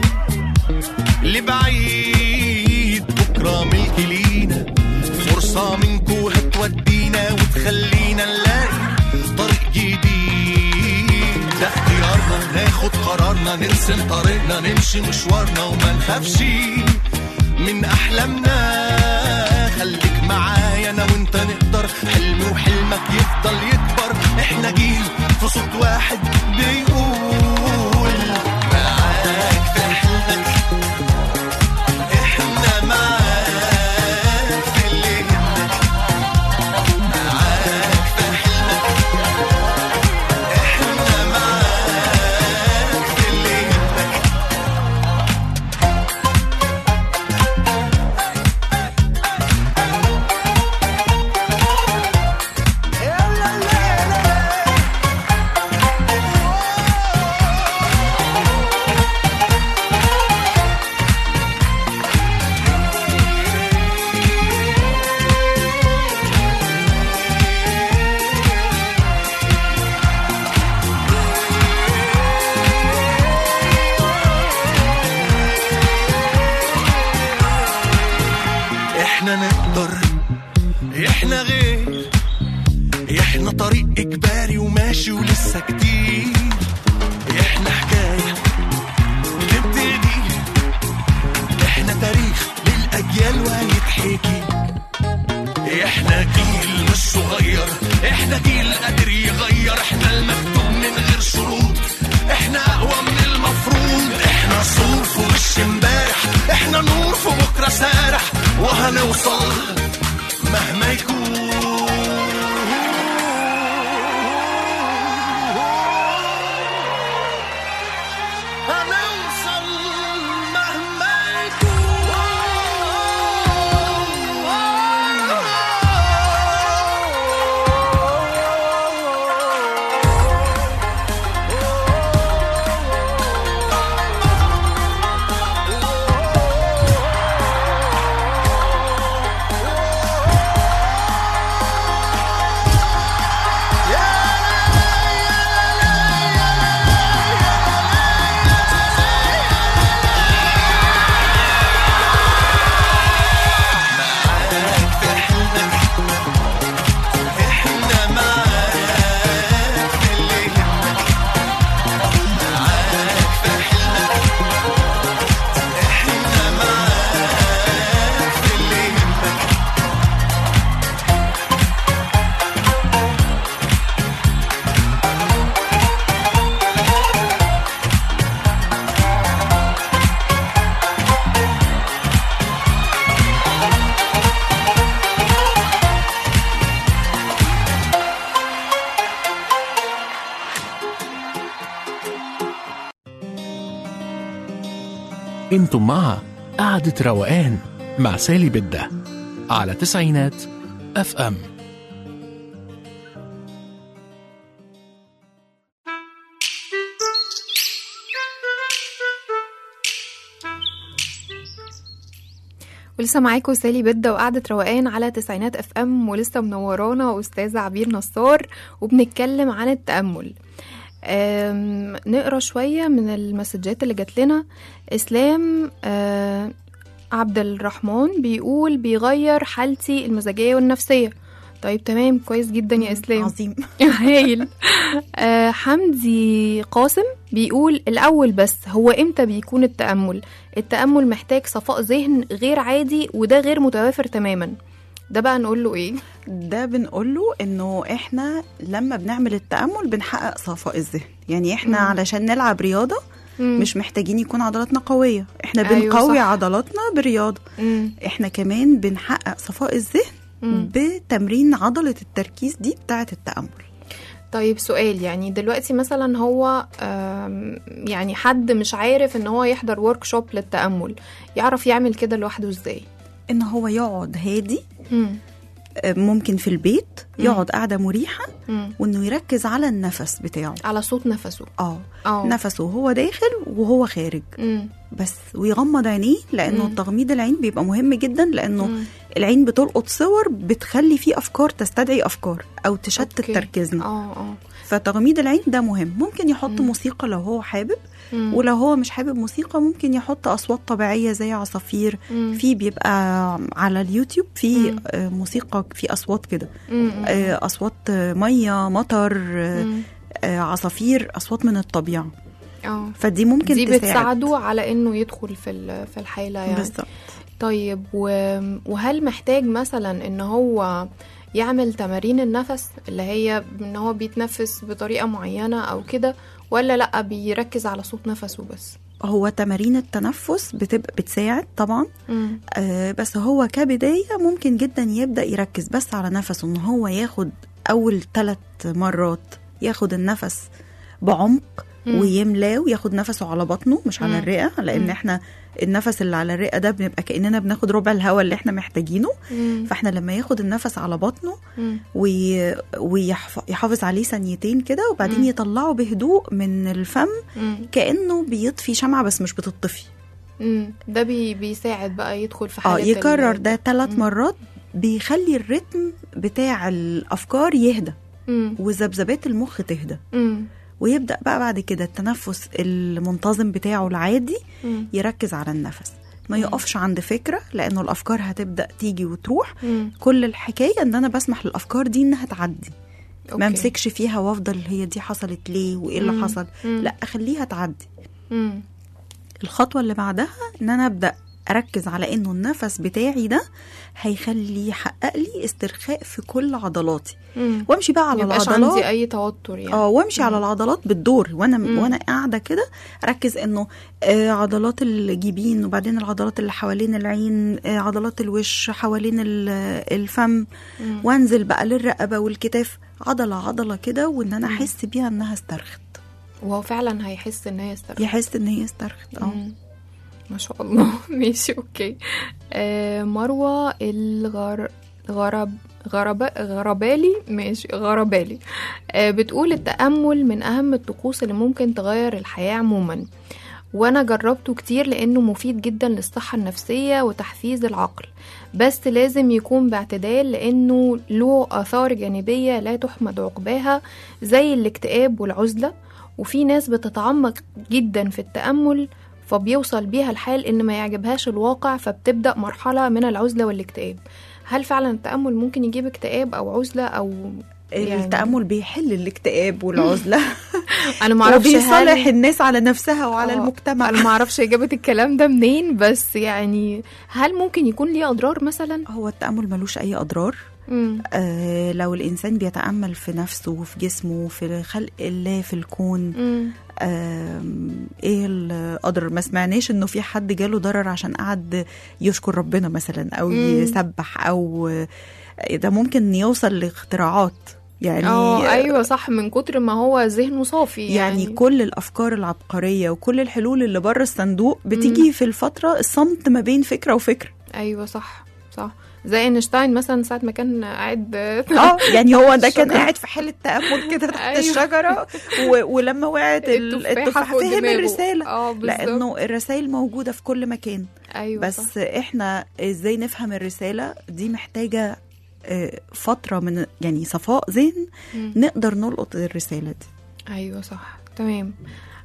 لبعيد بكرة ملك لينا فرصة منكو هتودينا وتخلينا نلاقي طريق جديد ده اختيارنا ناخد قرارنا نرسم طريقنا نمشي مشوارنا وما نخافش من احلامنا خليك معايا انا وانت نقدر حلمي وحلمك يفضل يكبر احنا جيل في صوت واحد بيقول معاك في حلمك احنا معاك في اللي احنا غير احنا طريق اجباري وماشي ولسه كتير احنا حكايه تبتدي احنا تاريخ للاجيال وهيتحكي احنا جيل مش صغير احنا جيل قادر يغير احنا المكتوب من غير شروط احنا اقوى من المفروض احنا صور في وش امبارح احنا نور في بكره سارح وهنوصل مهما يكون هنوصل مهما احنا معاك في اللي يهمك معاك في حلمك احنا معاك في اللي يهمك انتم مع قعدة روقان مع سالي بدة على تسعينات اف ام ولسه معاكم سالي بدة وقعدة روقان على تسعينات اف ام ولسه منورانا أستاذة عبير نصار وبنتكلم عن التأمل أم، نقرا شوية من المسجات اللي جات لنا إسلام أه، عبد الرحمن بيقول بيغير حالتي المزاجية والنفسية طيب تمام كويس جدا يا إسلام عظيم هايل آه حمدي قاسم بيقول الأول بس هو إمتى بيكون التأمل التأمل محتاج صفاء ذهن غير عادي وده غير متوافر تماما ده بقى نقول له إيه ده بنقول له انه احنا لما بنعمل التامل بنحقق صفاء الذهن يعني احنا مم. علشان نلعب رياضه مم. مش محتاجين يكون عضلاتنا قويه احنا أيوة بنقوي صح. عضلاتنا بالرياضه مم. احنا كمان بنحقق صفاء الذهن مم. بتمرين عضله التركيز دي بتاعه التامل طيب سؤال يعني دلوقتي مثلا هو آم، يعني حد مش عارف ان هو يحضر ورك شوب للتأمل يعرف يعمل كده لوحده ازاي ان هو يقعد هادي مم. آه، ممكن في البيت يقعد قاعده مريحه مم. وانه يركز على النفس بتاعه على صوت نفسه اه اه نفسه وهو داخل وهو خارج مم. بس ويغمض عينيه لانه مم. تغميض العين بيبقى مهم جدا لانه مم. العين بتلقط صور بتخلي فيه افكار تستدعي افكار او تشتت أوكي. تركيزنا اه اه فتغميض العين ده مهم ممكن يحط مم. موسيقى لو هو حابب مم. ولو هو مش حابب موسيقى ممكن يحط اصوات طبيعيه زي عصافير مم. في بيبقى على اليوتيوب في مم. آه، موسيقى في اصوات كده مم. آه، اصوات آه، ميه مطر آه، مم. آه، عصافير اصوات من الطبيعه اه فدي ممكن دي تساعد بتساعده على انه يدخل في ال- في الحاله يعني بالظبط طيب و- وهل محتاج مثلا ان هو يعمل تمارين النفس اللي هي ان هو بيتنفس بطريقه معينه او كده ولا لا بيركز على صوت نفسه بس هو تمارين التنفس بتبقى بتساعد طبعا مم. آه بس هو كبداية ممكن جدا يبدأ يركز بس على نفسه ان هو ياخد اول ثلاث مرات ياخد النفس بعمق مم. ويملاه وياخد نفسه على بطنه مش على مم. الرئة لان مم. احنا النفس اللي على الرئة ده بنبقى كأننا بناخد ربع الهواء اللي احنا محتاجينه مم. فاحنا لما ياخد النفس على بطنه مم. وي... ويحافظ عليه ثانيتين كده وبعدين مم. يطلعه بهدوء من الفم مم. كأنه بيطفي شمعة بس مش بتطفي مم. ده بي بيساعد بقى يدخل في اه حاله يكرر ال- ده ثلاث مم. مرات بيخلي الريتم بتاع الافكار يهدى مم. وذبذبات المخ تهدى مم. ويبدا بقى بعد كده التنفس المنتظم بتاعه العادي مم. يركز على النفس ما يقفش عند فكره لانه الافكار هتبدا تيجي وتروح مم. كل الحكايه ان انا بسمح للافكار دي انها تعدي أوكي. ما امسكش فيها وافضل هي دي حصلت ليه وايه اللي مم. حصل مم. لا اخليها تعدي مم. الخطوه اللي بعدها ان انا ابدا اركز على انه النفس بتاعي ده هيخلي يحقق لي استرخاء في كل عضلاتي مم. وامشي بقى على ميبقاش العضلات عندي اي توتر يعني اه وامشي على العضلات بالدور وانا مم. وانا قاعده كده اركز انه آه عضلات الجبين وبعدين العضلات اللي حوالين العين آه عضلات الوش حوالين ال- الفم مم. وانزل بقى للرقبه والكتاف عضله عضله كده وان انا مم. احس بيها انها استرخت وهو فعلا هيحس ان هي استرخت يحس ان هي استرخت اه مم. ما شاء الله ماشي اوكي آه مروة الغر غرب غرب غربالي ماشي غربالي آه بتقول التأمل من أهم الطقوس اللي ممكن تغير الحياة عموما وأنا جربته كتير لأنه مفيد جدا للصحة النفسية وتحفيز العقل بس لازم يكون باعتدال لأنه له آثار جانبية لا تحمد عقباها زي الاكتئاب والعزلة وفي ناس بتتعمق جدا في التأمل فبيوصل بيها الحال ان ما يعجبهاش الواقع فبتبدا مرحله من العزله والاكتئاب هل فعلا التامل ممكن يجيب اكتئاب او عزله او يعني التامل بيحل الاكتئاب والعزله انا ما اعرفش وبيصالح هل الناس على نفسها وعلى آه، المجتمع انا ما اعرفش اجابه الكلام ده منين بس يعني هل ممكن يكون ليه اضرار مثلا هو التامل ملوش اي اضرار مم. آه لو الانسان بيتامل في نفسه وفي جسمه في خلق الله في الكون مم. آم، ايه الاضرار ما سمعناش انه في حد جاله ضرر عشان قعد يشكر ربنا مثلا او مم. يسبح او ده ممكن يوصل لاختراعات يعني اه ايوه صح من كتر ما هو ذهنه صافي يعني, يعني, يعني كل الافكار العبقريه وكل الحلول اللي بره الصندوق بتيجي في الفتره الصمت ما بين فكره وفكره ايوه صح صح زي اينشتاين مثلا ساعه ما كان قاعد اه يعني هو ده كان الشجرة. قاعد في حاله تامل كده تحت أيوة. الشجره و... ولما وقعت ال- التفاحة التفاحه فوق فهم دماغه. الرساله اه بالظبط لانه الرسائل موجوده في كل مكان ايوه بس صح. احنا ازاي نفهم الرساله دي محتاجه آه، فتره من يعني صفاء ذهن مم. نقدر نلقط الرساله دي ايوه صح تمام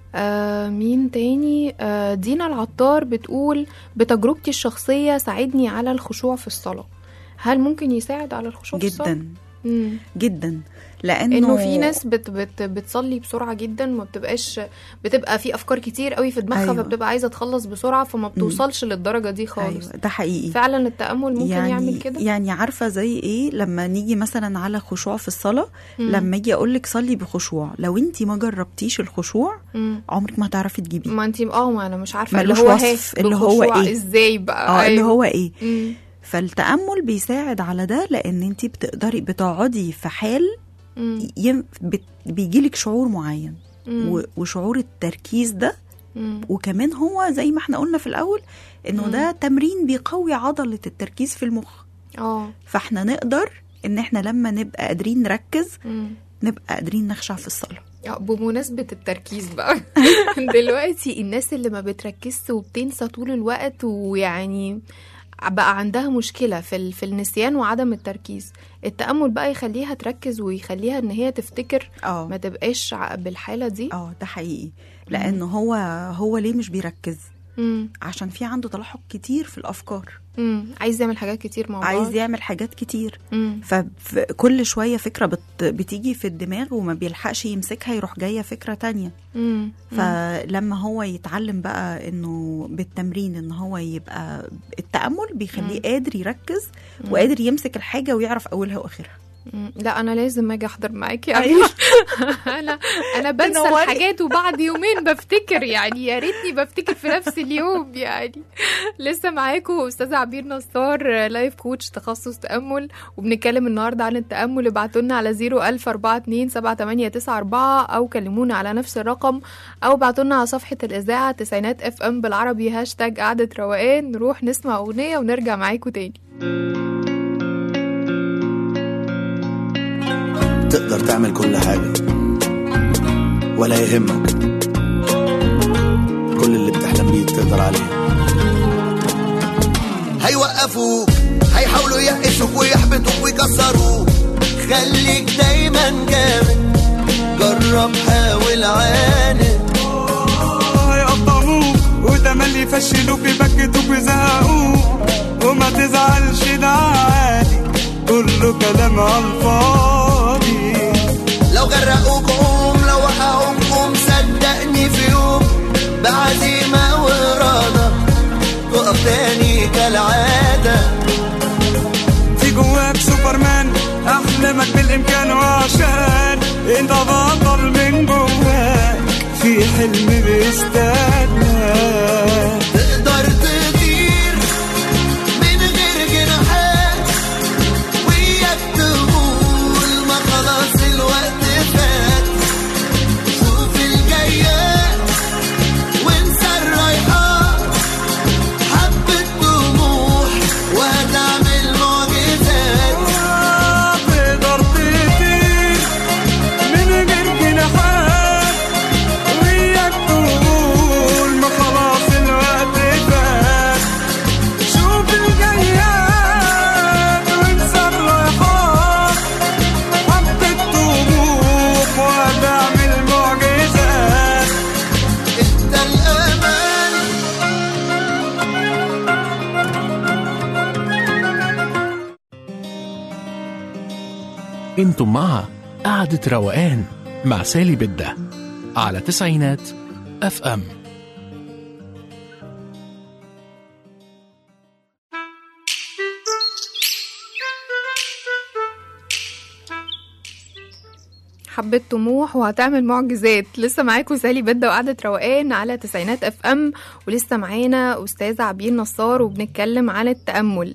آه مين تاني آه دينا العطار بتقول بتجربتي الشخصية ساعدني على الخشوع في الصلاة هل ممكن يساعد على الخشوع في الصلاة؟ جدا مم. جدا لانه انه في ناس بت بت بتصلي بسرعه جدا ما بتبقاش بتبقى في افكار كتير قوي في دماغها أيوة. أيوة. فبتبقى عايزه تخلص بسرعه فما بتوصلش للدرجه دي خالص ايوه ده حقيقي فعلا التامل ممكن يعني يعمل كده يعني عارفه زي ايه لما نيجي مثلا على خشوع في الصلاه مم. لما اجي اقول لك صلي بخشوع لو انت ما جربتيش الخشوع مم. عمرك ما هتعرفي تجيبيه ما انت اه ما انا مش عارفه اللي ملوش هو وصف، هاف اللي هو بخشوع إيه؟ ازاي بقى اه اللي أيوة. هو ايه مم. فالتامل بيساعد على ده لان انت بتقدري بتقعدي في حال مم. يم... بت... بيجيلك شعور معين مم. و... وشعور التركيز ده مم. وكمان هو زي ما احنا قلنا في الاول انه مم. ده تمرين بيقوي عضله التركيز في المخ اه فاحنا نقدر ان احنا لما نبقى قادرين نركز مم. نبقى قادرين نخشع في الصلاه آه، بمناسبة التركيز بقى دلوقتي الناس اللي ما بتركزش وبتنسى طول الوقت ويعني بقى عندها مشكلة في ال- في النسيان وعدم التركيز التأمل بقى يخليها تركز ويخليها ان هي تفتكر اه ما تبقاش ع- بالحالة دي اه ده حقيقي لانه هو هو ليه مش بيركز مم. عشان في عنده تلاحق كتير في الافكار مم. عايز يعمل حاجات كتير مع بعض عايز يعمل حاجات كتير مم. فكل شويه فكره بت بتيجي في الدماغ وما بيلحقش يمسكها يروح جايه فكره تانية مم. فلما هو يتعلم بقى انه بالتمرين ان هو يبقى التامل بيخليه مم. قادر يركز مم. وقادر يمسك الحاجه ويعرف اولها واخرها مم. لا انا لازم اجي احضر معاكي يعني أيوة. انا انا بنسى تنوري. الحاجات وبعد يومين بفتكر يعني يا ريتني بفتكر في نفس اليوم يعني لسه معاكم استاذه عبير نصار لايف كوتش تخصص تامل وبنتكلم النهارده عن التامل ابعتوا لنا على 010427894 او كلمونا على نفس الرقم او ابعتوا لنا على صفحه الاذاعه تسعينات اف ام بالعربي هاشتاج قعده روقان نروح نسمع اغنيه ونرجع معاكم تاني تقدر تعمل كل حاجة ولا يهمك كل اللي بتحلم بيه تقدر عليه هيوقفوك هيحاولوا يقفوك ويحبطوك ويكسروك خليك دايما جامد جرب حاول عاند هيقطعوك وتملي يفشلوك يبكتوك ويزهقوك وما تزعلش ده عادي كله كلام على الفاضي لو غرقوك قوم لو وقعوك قوم صدقني في يوم بعزيمة وإرادة تقف تاني كالعادة في جواك سوبرمان احلامك بالامكان وعشان انت بطل من جواك في حلم بيستناك تقدر تطير من غير جناحات وياك تقول ما خلاص الوقت فات شوف الجايات وانسى الرايحات حبة طموح وهتعمل معجزات تقدر تطير من غير جناحات وياك تقول ما خلاص الوقت فات شوف الجياد وانسى الرايحات حبة طموح وهتعمل معجزات انت الأمان انتم مع قعدة روقان مع سالي بدة على تسعينات اف ام حبة طموح وهتعمل معجزات لسه معاكم سالي بدة وقعدة روقان على تسعينات اف ام ولسه معانا أستاذة عبير نصار وبنتكلم عن التأمل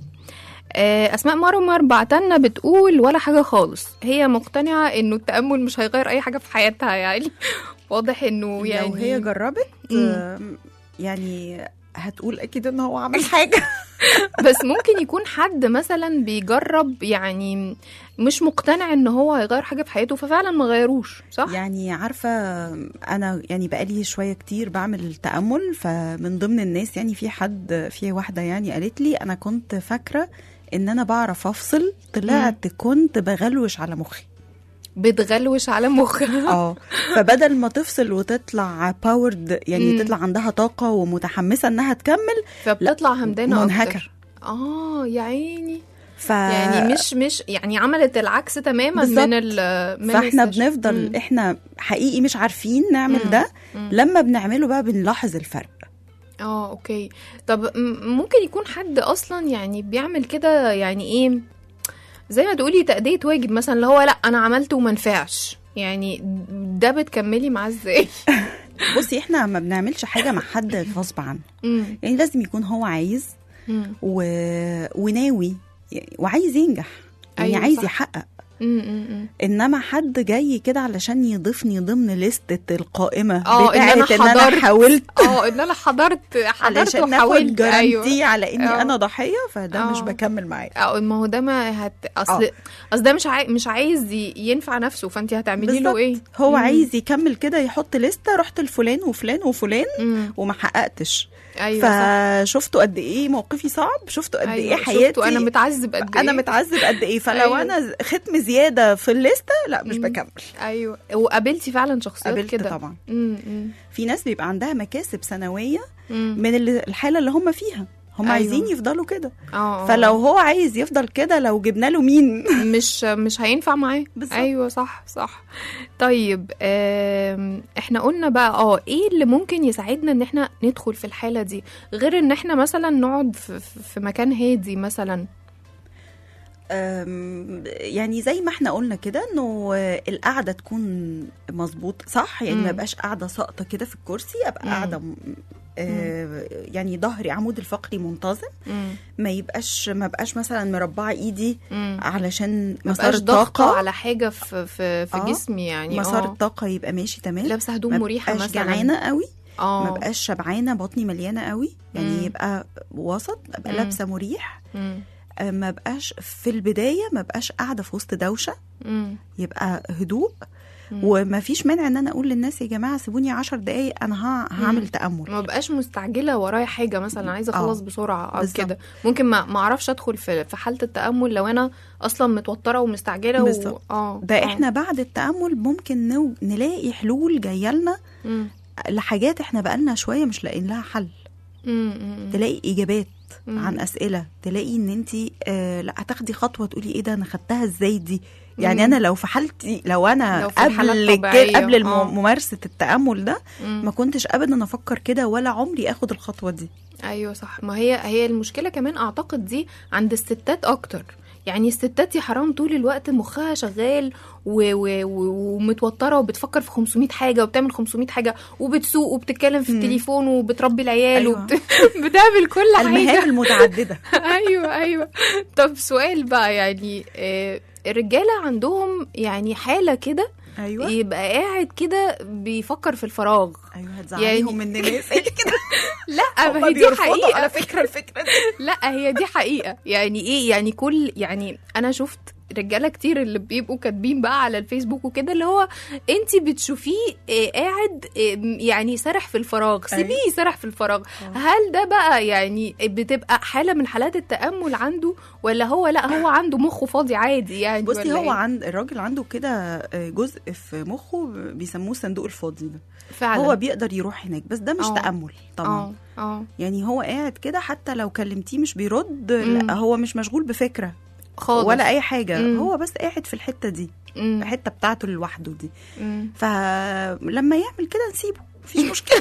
آه، أسماء مرمر بعتلنا بتقول ولا حاجة خالص هي مقتنعة إنه التأمل مش هيغير أي حاجة في حياتها يعني واضح إنه يعني لو هي جربت مم. آم، يعني هتقول اكيد ان هو عمل حاجه بس ممكن يكون حد مثلا بيجرب يعني مش مقتنع ان هو هيغير حاجه في حياته ففعلا ما غيروش صح يعني عارفه انا يعني بقالي شويه كتير بعمل تامل فمن ضمن الناس يعني في حد في واحده يعني قالت لي انا كنت فاكره ان انا بعرف افصل طلعت كنت بغلوش على مخي بتغلوش على مخها اه فبدل ما تفصل وتطلع باورد يعني مم. تطلع عندها طاقه ومتحمسه انها تكمل فبتطلع همدانه منهكة. اكتر اه يا عيني ف... يعني مش مش يعني عملت العكس تماما بالظبط. من ال من فاحنا السيشن. بنفضل مم. احنا حقيقي مش عارفين نعمل مم. ده مم. لما بنعمله بقى بنلاحظ الفرق اه اوكي طب م- ممكن يكون حد اصلا يعني بيعمل كده يعني ايه زي ما تقولي تأدية واجب مثلا اللي هو لا انا عملته وما نفعش يعني ده بتكملي معاه ازاي بصي احنا ما بنعملش حاجه مع حد غصب عنه مم. يعني لازم يكون هو عايز مم. و... وناوي وعايز ينجح يعني أيوة عايز صح. يحقق مم، مم، مم. انما حد جاي كده علشان يضيفني ضمن لستة القائمة اه ان انا بتاعت ان انا حضرت حاولت اه ان انا حضرت حضرت علشان ناخد وحاولت جارانتي ايوه على اني اه. انا ضحية فده مش اه. بكمل معاه اه ما هو ده ما هت اصل اه. اصل ده مش عاي... مش عايز ي- ينفع نفسه فانت هتعملي له بالظبط. ايه هو مم. عايز يكمل كده يحط لستة رحت لفلان وفلان وفلان مم. وما حققتش ايوه صح. فشفتوا قد ايه موقفي صعب شفتوا قد أيوة، ايه شفتوا حياتي انا متعذب قد ايه انا متعذب قد ايه فلو أيوة. انا ختم زياده في الليسته لا مش مم. بكمل ايوه وقابلتي فعلا شخصيات قابلت كده طبعا مم، مم، في ناس بيبقى عندها مكاسب سنويه مم. من اللي- الحاله اللي هم فيها هم أيوة. عايزين يفضلوا كده اه فلو هو عايز يفضل كده لو جبنا له مين مش مش هينفع معاه بالظبط. ايوه صح صح طيب آم، احنا قلنا بقى اه ايه اللي ممكن يساعدنا ان احنا ندخل في الحاله دي غير ان احنا مثلا نقعد في, في- في مكان هادي مثلا أم، يعني زي ما احنا قلنا كده انه القعده تكون مظبوط صح يعني مم. ما بقاش قاعده ساقطه كده في الكرسي ابقى مم. قاعده م- آه، يعني ظهري عمود الفقري منتظم مم. ما يبقاش ما بقاش مثلا مربعه ايدي مم. علشان ما مسار بقاش ضاغطه الطاقه على حاجه في في, في آه. جسمي يعني مسار اه الطاقه يبقى ماشي تمام لابسه هدوم ما مريحه بقاش مثلا جعانه قوي اه ما بقاش شبعانه بطني مليانه قوي يعني مم. يبقى وسط ابقى مم. لابسه مريح مم. آه، ما بقاش في البدايه ما بقاش قاعده في وسط دوشه مم. يبقى هدوء مم. وما فيش مانع ان انا اقول للناس يا جماعه سيبوني عشر دقايق انا ه- هعمل تامل ما بقاش مستعجله ورايا حاجه مثلا عايزه آه. اخلص بسرعه او بالظبط. كده ممكن ما ما اعرفش ادخل في في حاله التامل لو انا اصلا متوتره ومستعجله بالظبط. و... اه ده آه. احنا بعد التامل ممكن نو... نلاقي حلول جايه لنا مم. لحاجات احنا بقالنا شويه مش لاقيين لها حل مم، مم. تلاقي اجابات مم. عن اسئله تلاقي ان انت آه لا هتاخدي خطوه تقولي ايه ده انا خدتها ازاي دي يعني مم. انا لو في حالتي لو انا لو في الحالة قبل الطبيعية، كده قبل الم- آه. ممارسه التامل ده مم. ما كنتش ابدا افكر كده ولا عمري اخد الخطوه دي ايوه صح ما هي هي المشكله كمان اعتقد دي عند الستات اكتر يعني الستات يا حرام طول الوقت مخها شغال و- و- و- ومتوتره وبتفكر في 500 حاجه وبتعمل 500 حاجه وبتسوق وبتتكلم في التليفون وبتربي العيال أيوة. وبت... بتعمل كل حاجه المهام المتعدده ايوه ايوه طب سؤال بقى يعني آه، الرجاله عندهم يعني حاله كده ايوه يبقى قاعد كده بيفكر في الفراغ ايوه هتزعليهم من الناس اللي كده لا هما ما هي دي بيرفضوا حقيقه على فكره الفكره دي لا هي دي حقيقة يعني ايه يعني كل يعني انا شفت رجاله كتير اللي بيبقوا كاتبين بقى على الفيسبوك وكده اللي هو انت بتشوفيه آه، قاعد آه، يعني سرح في الفراغ سيبيه سرح في الفراغ هل ده بقى يعني بتبقى حاله من حالات التامل عنده ولا هو لا هو عنده مخه فاضي عادي يعني بصي ولا هو إيه؟ عند الراجل عنده كده آه، جزء في مخه بيسموه الصندوق الفاضي ده فعلا هو بيقدر يروح هناك بس ده مش آه. تامل طبعا اه اه يعني هو قاعد كده حتى لو كلمتيه مش بيرد مم. لا هو مش مشغول بفكره خالص ولا اي حاجه مم. هو بس قاعد في الحته دي مم. الحته بتاعته لوحده دي مم. فلما يعمل كده نسيبه مفيش مشكله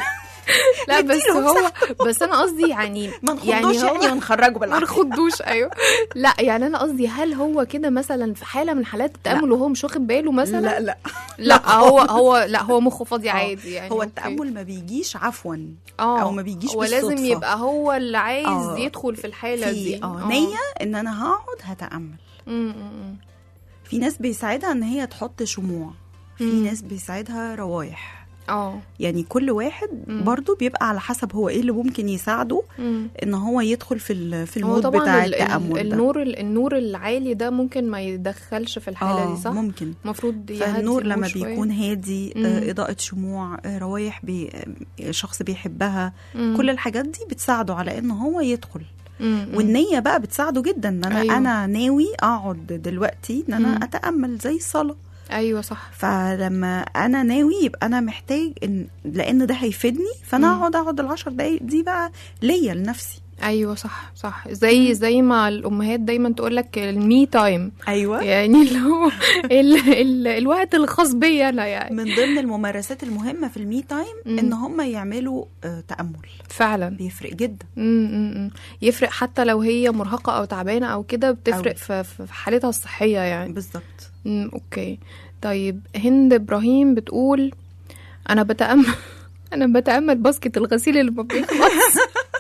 لا بس نديله هو بس انا قصدي يعني ما نخضوش يعني هو- ونخرجه ما بالعافيه نخضوش ايوه لا يعني انا قصدي هل هو كده مثلا في حاله من حالات التامل وهو مش واخد باله مثلا لا لا لا هو هو لا هو مخه فاضي آه. عادي يعني هو أوكي. التامل ما بيجيش عفوا اه او ما بيجيش هو لازم بالصدفة. يبقى هو اللي عايز آه. يدخل في الحاله دي في اه نيه ان انا هقعد هتامل م- م- في ناس بيساعدها ان هي تحط شموع في مم. ناس بيساعدها روايح اه يعني كل واحد مم. برضو بيبقى على حسب هو ايه اللي ممكن يساعده مم. ان هو يدخل في ال- في هو المود طبعا بتاع ال- ال- التامل ده النور ال- النور العالي ده ممكن ما يدخلش في الحاله آه، دي صح ممكن المفروض يهدي فالنور لما شوية. بيكون هادي مم. آه، اضاءه شموع آه، روايح بي آه، شخص بيحبها مم. كل الحاجات دي بتساعده على ان هو يدخل م- م. والنيه بقى بتساعده جدا ان انا أيوة. أيوة. انا ناوي اقعد دلوقتي ان انا مم. اتامل زي الصلاه ايوه صح فلما انا ناوي يبقى انا محتاج ان لان ده هيفيدني فانا مم. اقعد اقعد العشر دقايق دي بقى ليا لنفسي ايوه صح صح زي زي ما الامهات دايما تقول لك المي تايم ايوه يعني اللي هو ال ال الوقت الخاص بيا انا يعني من ضمن الممارسات المهمه في المي تايم مم. ان هم يعملوا آه، تامل فعلا بيفرق جدا م- م- م. يفرق حتى لو هي مرهقه او تعبانه او كده بتفرق أوي. في في حالتها الصحيه يعني بالظبط م، اوكي طيب هند ابراهيم بتقول انا بتامل انا بتامل باسكت الغسيل اللي ما بيخلص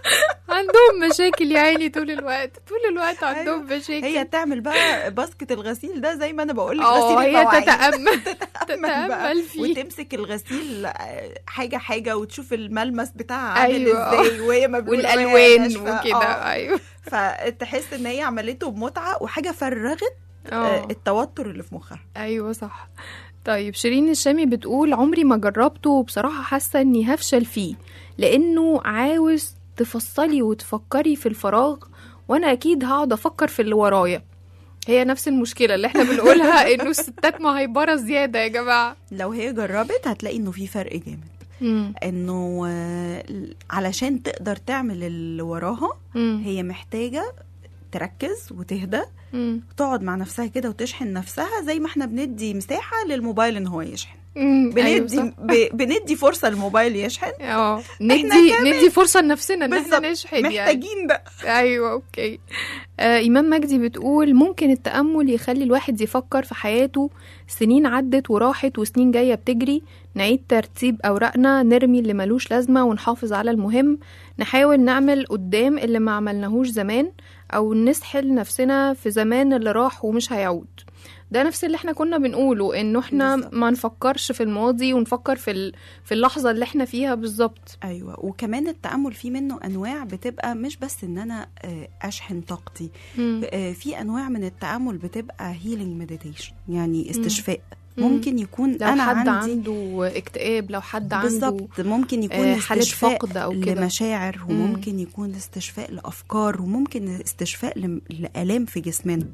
عندهم مشاكل يا عيني طول الوقت طول الوقت عندهم مشاكل هي تعمل بقى باسكت الغسيل ده زي ما انا بقول لك اه غسيل هي المواعين. تتامل تتأمل بقى تتامل فيه وتمسك الغسيل آه، حاجه حاجه وتشوف الملمس بتاعها عامل أيوة. ازاي وهي ما بتقول وهي والالوان ناشفة. وكده آه. ايوه فتحس ان هي عملته بمتعه وحاجه فرغت آه، اه التوتر اللي في مخها ايوه صح طيب شيرين الشامي بتقول عمري ما جربته وبصراحة حاسة اني هفشل فيه لانه عاوز تفصلي وتفكري في الفراغ وانا اكيد هقعد افكر في اللي ورايا هي نفس المشكلة اللي احنا بنقولها انه الستات مهيبرة زيادة يا جماعة لو هي جربت هتلاقي انه في فرق جامد مم. انه آه، علشان تقدر تعمل اللي وراها مم. هي محتاجه تركز وتهدى مم. تقعد مع نفسها كده وتشحن نفسها زي ما احنا بندي مساحه للموبايل ان هو يشحن مم. أيوة بندي صح. ب... بندي فرصه للموبايل يشحن اه ندي كمان. ندي فرصة لنفسنا ان بالظبط. احنا نشحن يعني محتاجين ده ايوه اوكي آه ايمان مجدي بتقول ممكن التامل يخلي الواحد يفكر في حياته سنين عدت وراحت وسنين جايه بتجري نعيد ترتيب اوراقنا نرمي اللي ملوش لازمه ونحافظ على المهم نحاول نعمل قدام اللي ما عملناهوش زمان او نسحل نفسنا في زمان اللي راح ومش هيعود ده نفس اللي احنا كنا بنقوله انه احنا بالظبط. ما نفكرش في الماضي ونفكر في ال... في اللحظه اللي احنا فيها بالظبط ايوه وكمان التامل فيه منه انواع بتبقى مش بس ان انا آه، اشحن طاقتي مم. آه، في انواع من التامل بتبقى هيلينج مديتيشن يعني استشفاء مم. ممكن يكون لو انا حد عندي عنده اكتئاب لو حد عنده بالظبط ممكن يكون آه، حالة استشفاء فقد أو كده. لمشاعر مم. وممكن يكون استشفاء لافكار وممكن استشفاء لم- لالام في جسمنا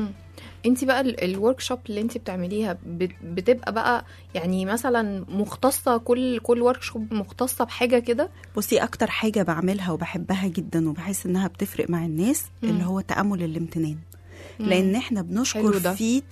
انت بقى الورك شوب اللي انت بتعمليها بت- بتبقى بقى يعني مثلا مختصه كل كل ورك شوب مختصه بحاجه كده بصي اكتر حاجه بعملها وبحبها جدا وبحس انها بتفرق مع الناس مم. اللي هو تامل الامتنان مم. لان احنا حلو بنشكر ده. فيه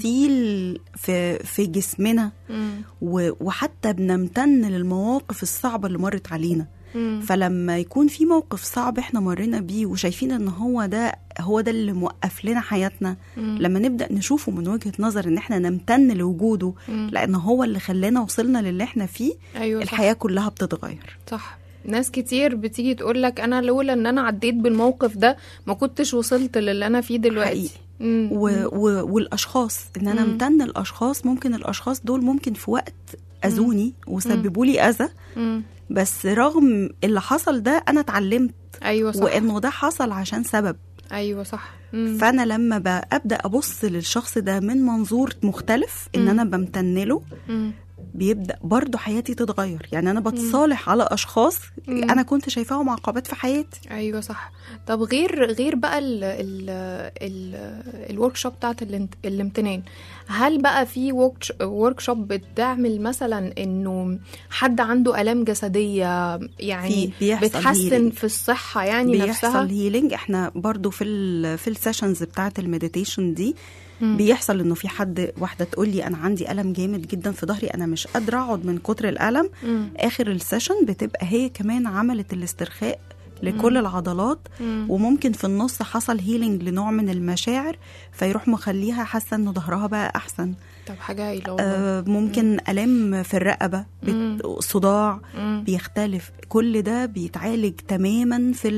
تفاصيل في في جسمنا مم. و- وحتى بنمتن للمواقف الصعبه اللي مرت علينا مم. فلما يكون في موقف صعب احنا مرينا بيه وشايفين ان هو ده هو ده اللي موقف لنا حياتنا مم. لما نبدا نشوفه من وجهه نظر ان احنا نمتن لوجوده مم. لان هو اللي خلانا وصلنا للي احنا فيه ايوه صح. الحياه كلها بتتغير صح ناس كتير بتيجي تقول لك انا لولا ان انا عديت بالموقف ده ما كنتش وصلت للي انا فيه دلوقتي حقيقي. مم. و... و... والاشخاص ان انا مم. امتن الاشخاص ممكن الاشخاص دول ممكن في وقت اذوني وسببوا لي اذى مم. بس رغم اللي حصل ده انا اتعلمت ايوه صح وانه ده حصل عشان سبب ايوه صح مم. فانا لما ب- ابدا ابص للشخص ده من منظور مختلف ان مم. انا بمتن له مم. بيبدا برضو حياتي تتغير يعني انا بتصالح على اشخاص مم. انا كنت شايفاهم عقبات في حياتي ايوه صح طب غير غير بقى ال ال ال الورك شوب بتاعت الانت- الامتنان هل بقى في ورك شوب بتعمل مثلا انه حد عنده الام جسديه يعني في- بيحصل بتحسن healing. في الصحه يعني بيحصل نفسها هيلينج احنا برضو في ال في السيشنز بتاعه المديتيشن دي مم. بيحصل انه في حد واحده تقول لي انا عندي الم جامد جدا في ظهري انا مش قادره اقعد من كتر الالم مم. اخر السيشن بتبقى هي كمان عملت الاسترخاء لكل مم. العضلات مم. وممكن في النص حصل هيلينج لنوع من المشاعر فيروح مخليها حاسه ان ظهرها بقى احسن طب حاجه هايله والله. آه ممكن الام في الرقبه مم. بت- صداع مم. بيختلف كل ده بيتعالج تماما في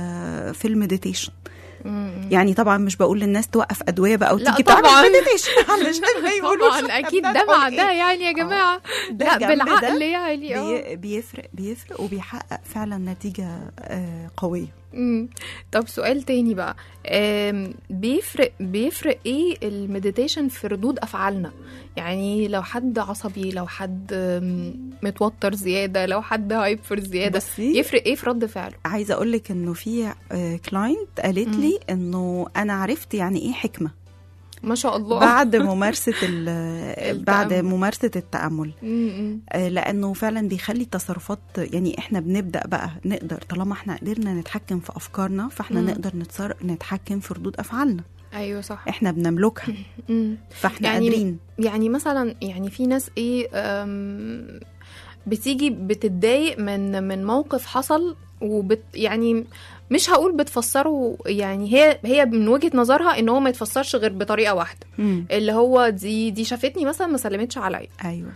ال في المديتيشن مم. يعني طبعا مش بقول للناس توقف ادويه بقى لا وتيجي طبعاً. تعمل مديتيشن علشان ما يقولوش طبعا إحنا اكيد ده بندعو مع لإيه. ده يعني يا جماعه ده لا جنب بالعقل ده يعني اه بي بيفرق بيفرق وبيحقق فعلا نتيجه آه قويه مم. طب سؤال تاني بقى آم، بيفرق بيفرق ايه المديتيشن في ردود افعالنا يعني لو حد عصبي لو حد آم، متوتر زياده لو حد هايبر زياده بصي يفرق ايه في رد فعله عايزه اقول لك انه في كلاينت قالت مم. لي انه انا عرفت يعني ايه حكمه ما شاء الله بعد ممارسه ال- بعد التأمل. ممارسه التامل مم. آه، لانه فعلا بيخلي التصرفات يعني احنا بنبدا بقى نقدر طالما احنا قدرنا نتحكم في افكارنا فاحنا مم. نقدر نتصر... نتحكم في ردود افعالنا ايوه صح احنا بنملكها مم. فاحنا يعني- قادرين يعني مثلا يعني في ناس ايه أم، بتيجي بتتضايق من من موقف حصل وبت يعني مش هقول بتفسره يعني هي هي من وجهة نظرها ان هو ما يتفسرش غير بطريقة واحدة مم. اللي هو دي دي شافتني مثلا ما سلمتش عليا ايوه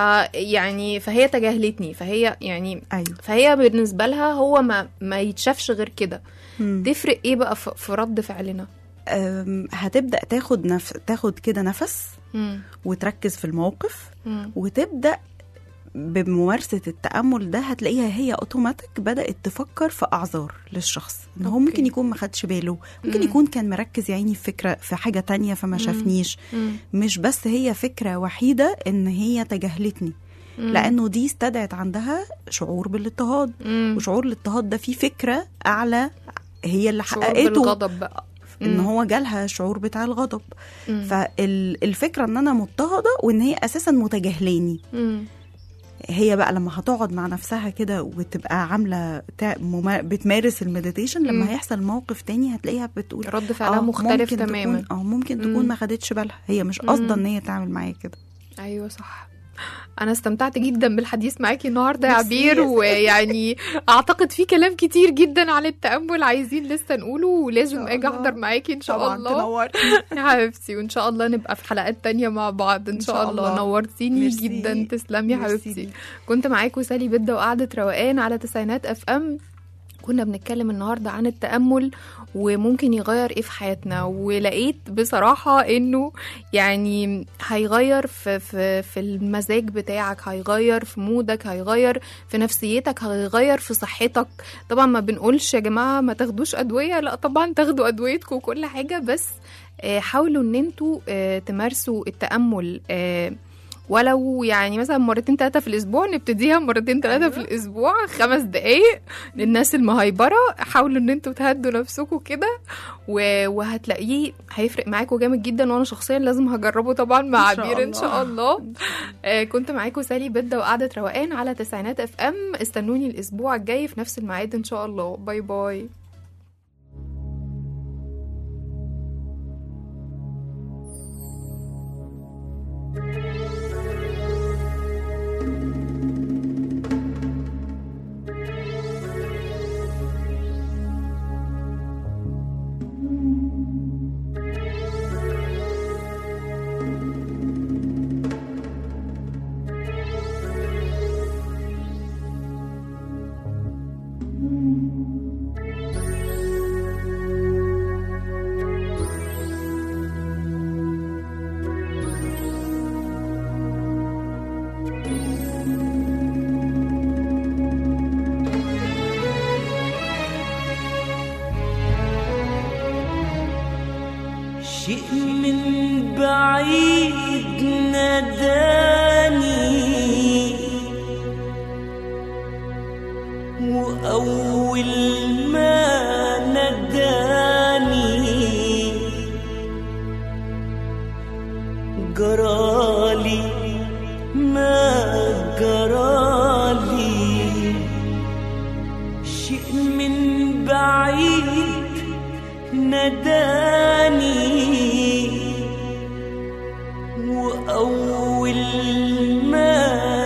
فيعني فهي تجاهلتني فهي يعني ايوه فهي بالنسبة لها هو ما ما يتشافش غير كده مم. تفرق ايه بقى في في رد فعلنا أم، هتبدا تاخد نف... تاخد كده نفس مم. وتركز في الموقف مم. وتبدا بممارسه التامل ده هتلاقيها هي اوتوماتيك بدات تفكر في اعذار للشخص ان هو أوكي. ممكن يكون ما خدش باله ممكن مم. يكون كان مركز يا عيني في فكره في حاجه تانية فما مم. شافنيش مم. مش بس هي فكره وحيده ان هي تجاهلتني مم. لانه دي استدعت عندها شعور بالاضطهاد مم. وشعور الاضطهاد ده فيه فكره اعلى هي اللي شعور حققته بالغضب بقى ان مم. هو جالها شعور بتاع الغضب مم. فالفكره ان انا مضطهده وان هي اساسا متجاهلاني مم. هي بقى لما هتقعد مع نفسها كده وتبقى عامله تع- مما- بتمارس المديتيشن مم. لما هيحصل موقف تاني هتلاقيها بتقول رد فعلها مختلف ممكن تماما تكون اه ممكن تكون مم. ما خدتش بالها هي مش مم. قاصده ان هي تعمل معايا كده ايوه صح انا استمتعت جدا بالحديث معاكي النهارده يا ميرسي عبير يا ويعني اعتقد في كلام كتير جدا عن التامل عايزين لسه نقوله ولازم شاء اجي الله. احضر معاكي ان شاء طبعا الله تنوري يا حبيبتي وان شاء الله نبقى في حلقات تانية مع بعض ان, إن شاء, شاء الله. الله. نورتيني ميرسي. جدا تسلمي يا ميرسي حبيبتي ليك. كنت معاكم سالي بده وقعده روقان على تسعينات اف ام كنا بنتكلم النهاردة عن التأمل وممكن يغير ايه في حياتنا ولقيت بصراحة انه يعني هيغير في, في, في المزاج بتاعك هيغير في مودك هيغير في نفسيتك هيغير في صحتك طبعا ما بنقولش يا جماعة ما تاخدوش أدوية لا طبعا تاخدوا أدويتكم وكل حاجة بس آه، حاولوا ان انتوا آه، تمارسوا التأمل آه، ولو يعني مثلا مرتين ثلاثة في الأسبوع نبتديها مرتين ثلاثة في الأسبوع خمس دقايق للناس المهيبرة حاولوا إن انتوا تهدوا نفسكم كده و- وهتلاقيه هيفرق معاكم جامد جدا وأنا شخصيا لازم هجربه طبعا مع إن شاء عبير إن شاء الله. الله آه، كنت معاكم سالي بدة وقعدة روقان على تسعينات اف ام استنوني الأسبوع الجاي في نفس الميعاد إن شاء الله باي باي شيء من بعيد ناداني وأول ما ناداني جرالي ما جرالي شيء من بعيد ناداني وأول ما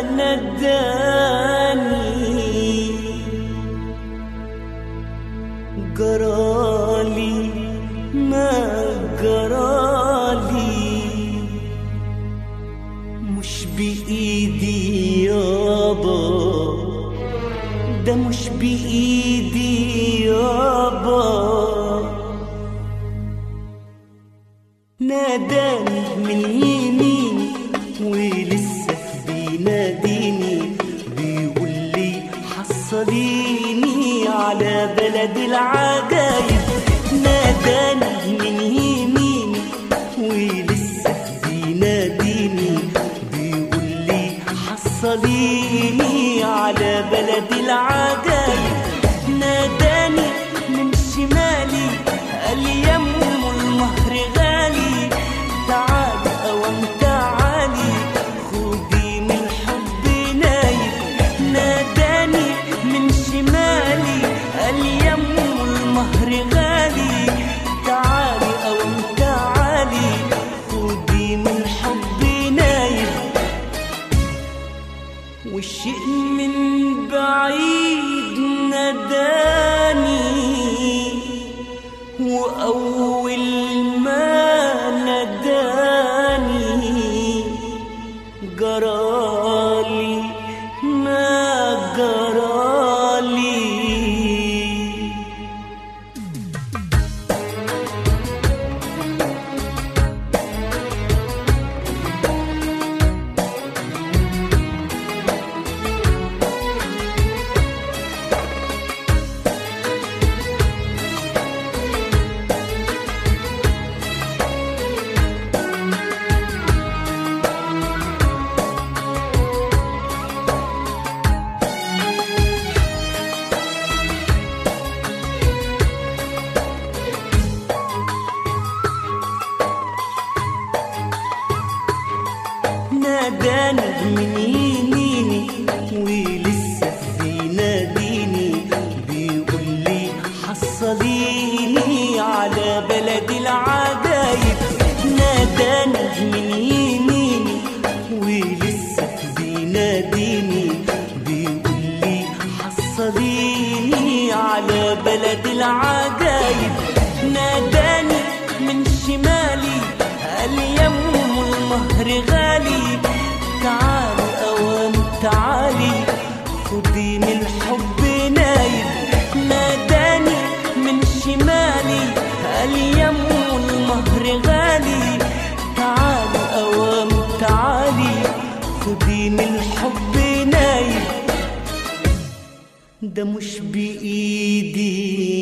ناداني جرالي ما جرالي مش بإيدي يابا ده مش بإيدي يابا ناداني من يمين ولسه بيناديني بيقول لي حصليني على بلد العجايب ناداني من يمين ولسه بيناديني بيقول لي حصليني على بلد العجايب ناداني من شمالي قال لي يا ام المهر غالي تعالي اوام تعالي خدي من الحب نايب ناداني من شمالي قال لي يا ام المهر غالي تعالي اوام تعالي خدي من الحب نايب والشيء من بعيد ناداني وأول ما ناداني جرالي ما جرالي ناداني من يميني ولسه بيناديني بيقول لي حصليني على بلد العجايب ناداني من يميني ولسه بيناديني بيقول لي حصليني على بلد العجايب ناداني من شمالي قال يا ام المهر غالي تعالي اوام ودين الحب نايم ده مش بإيدي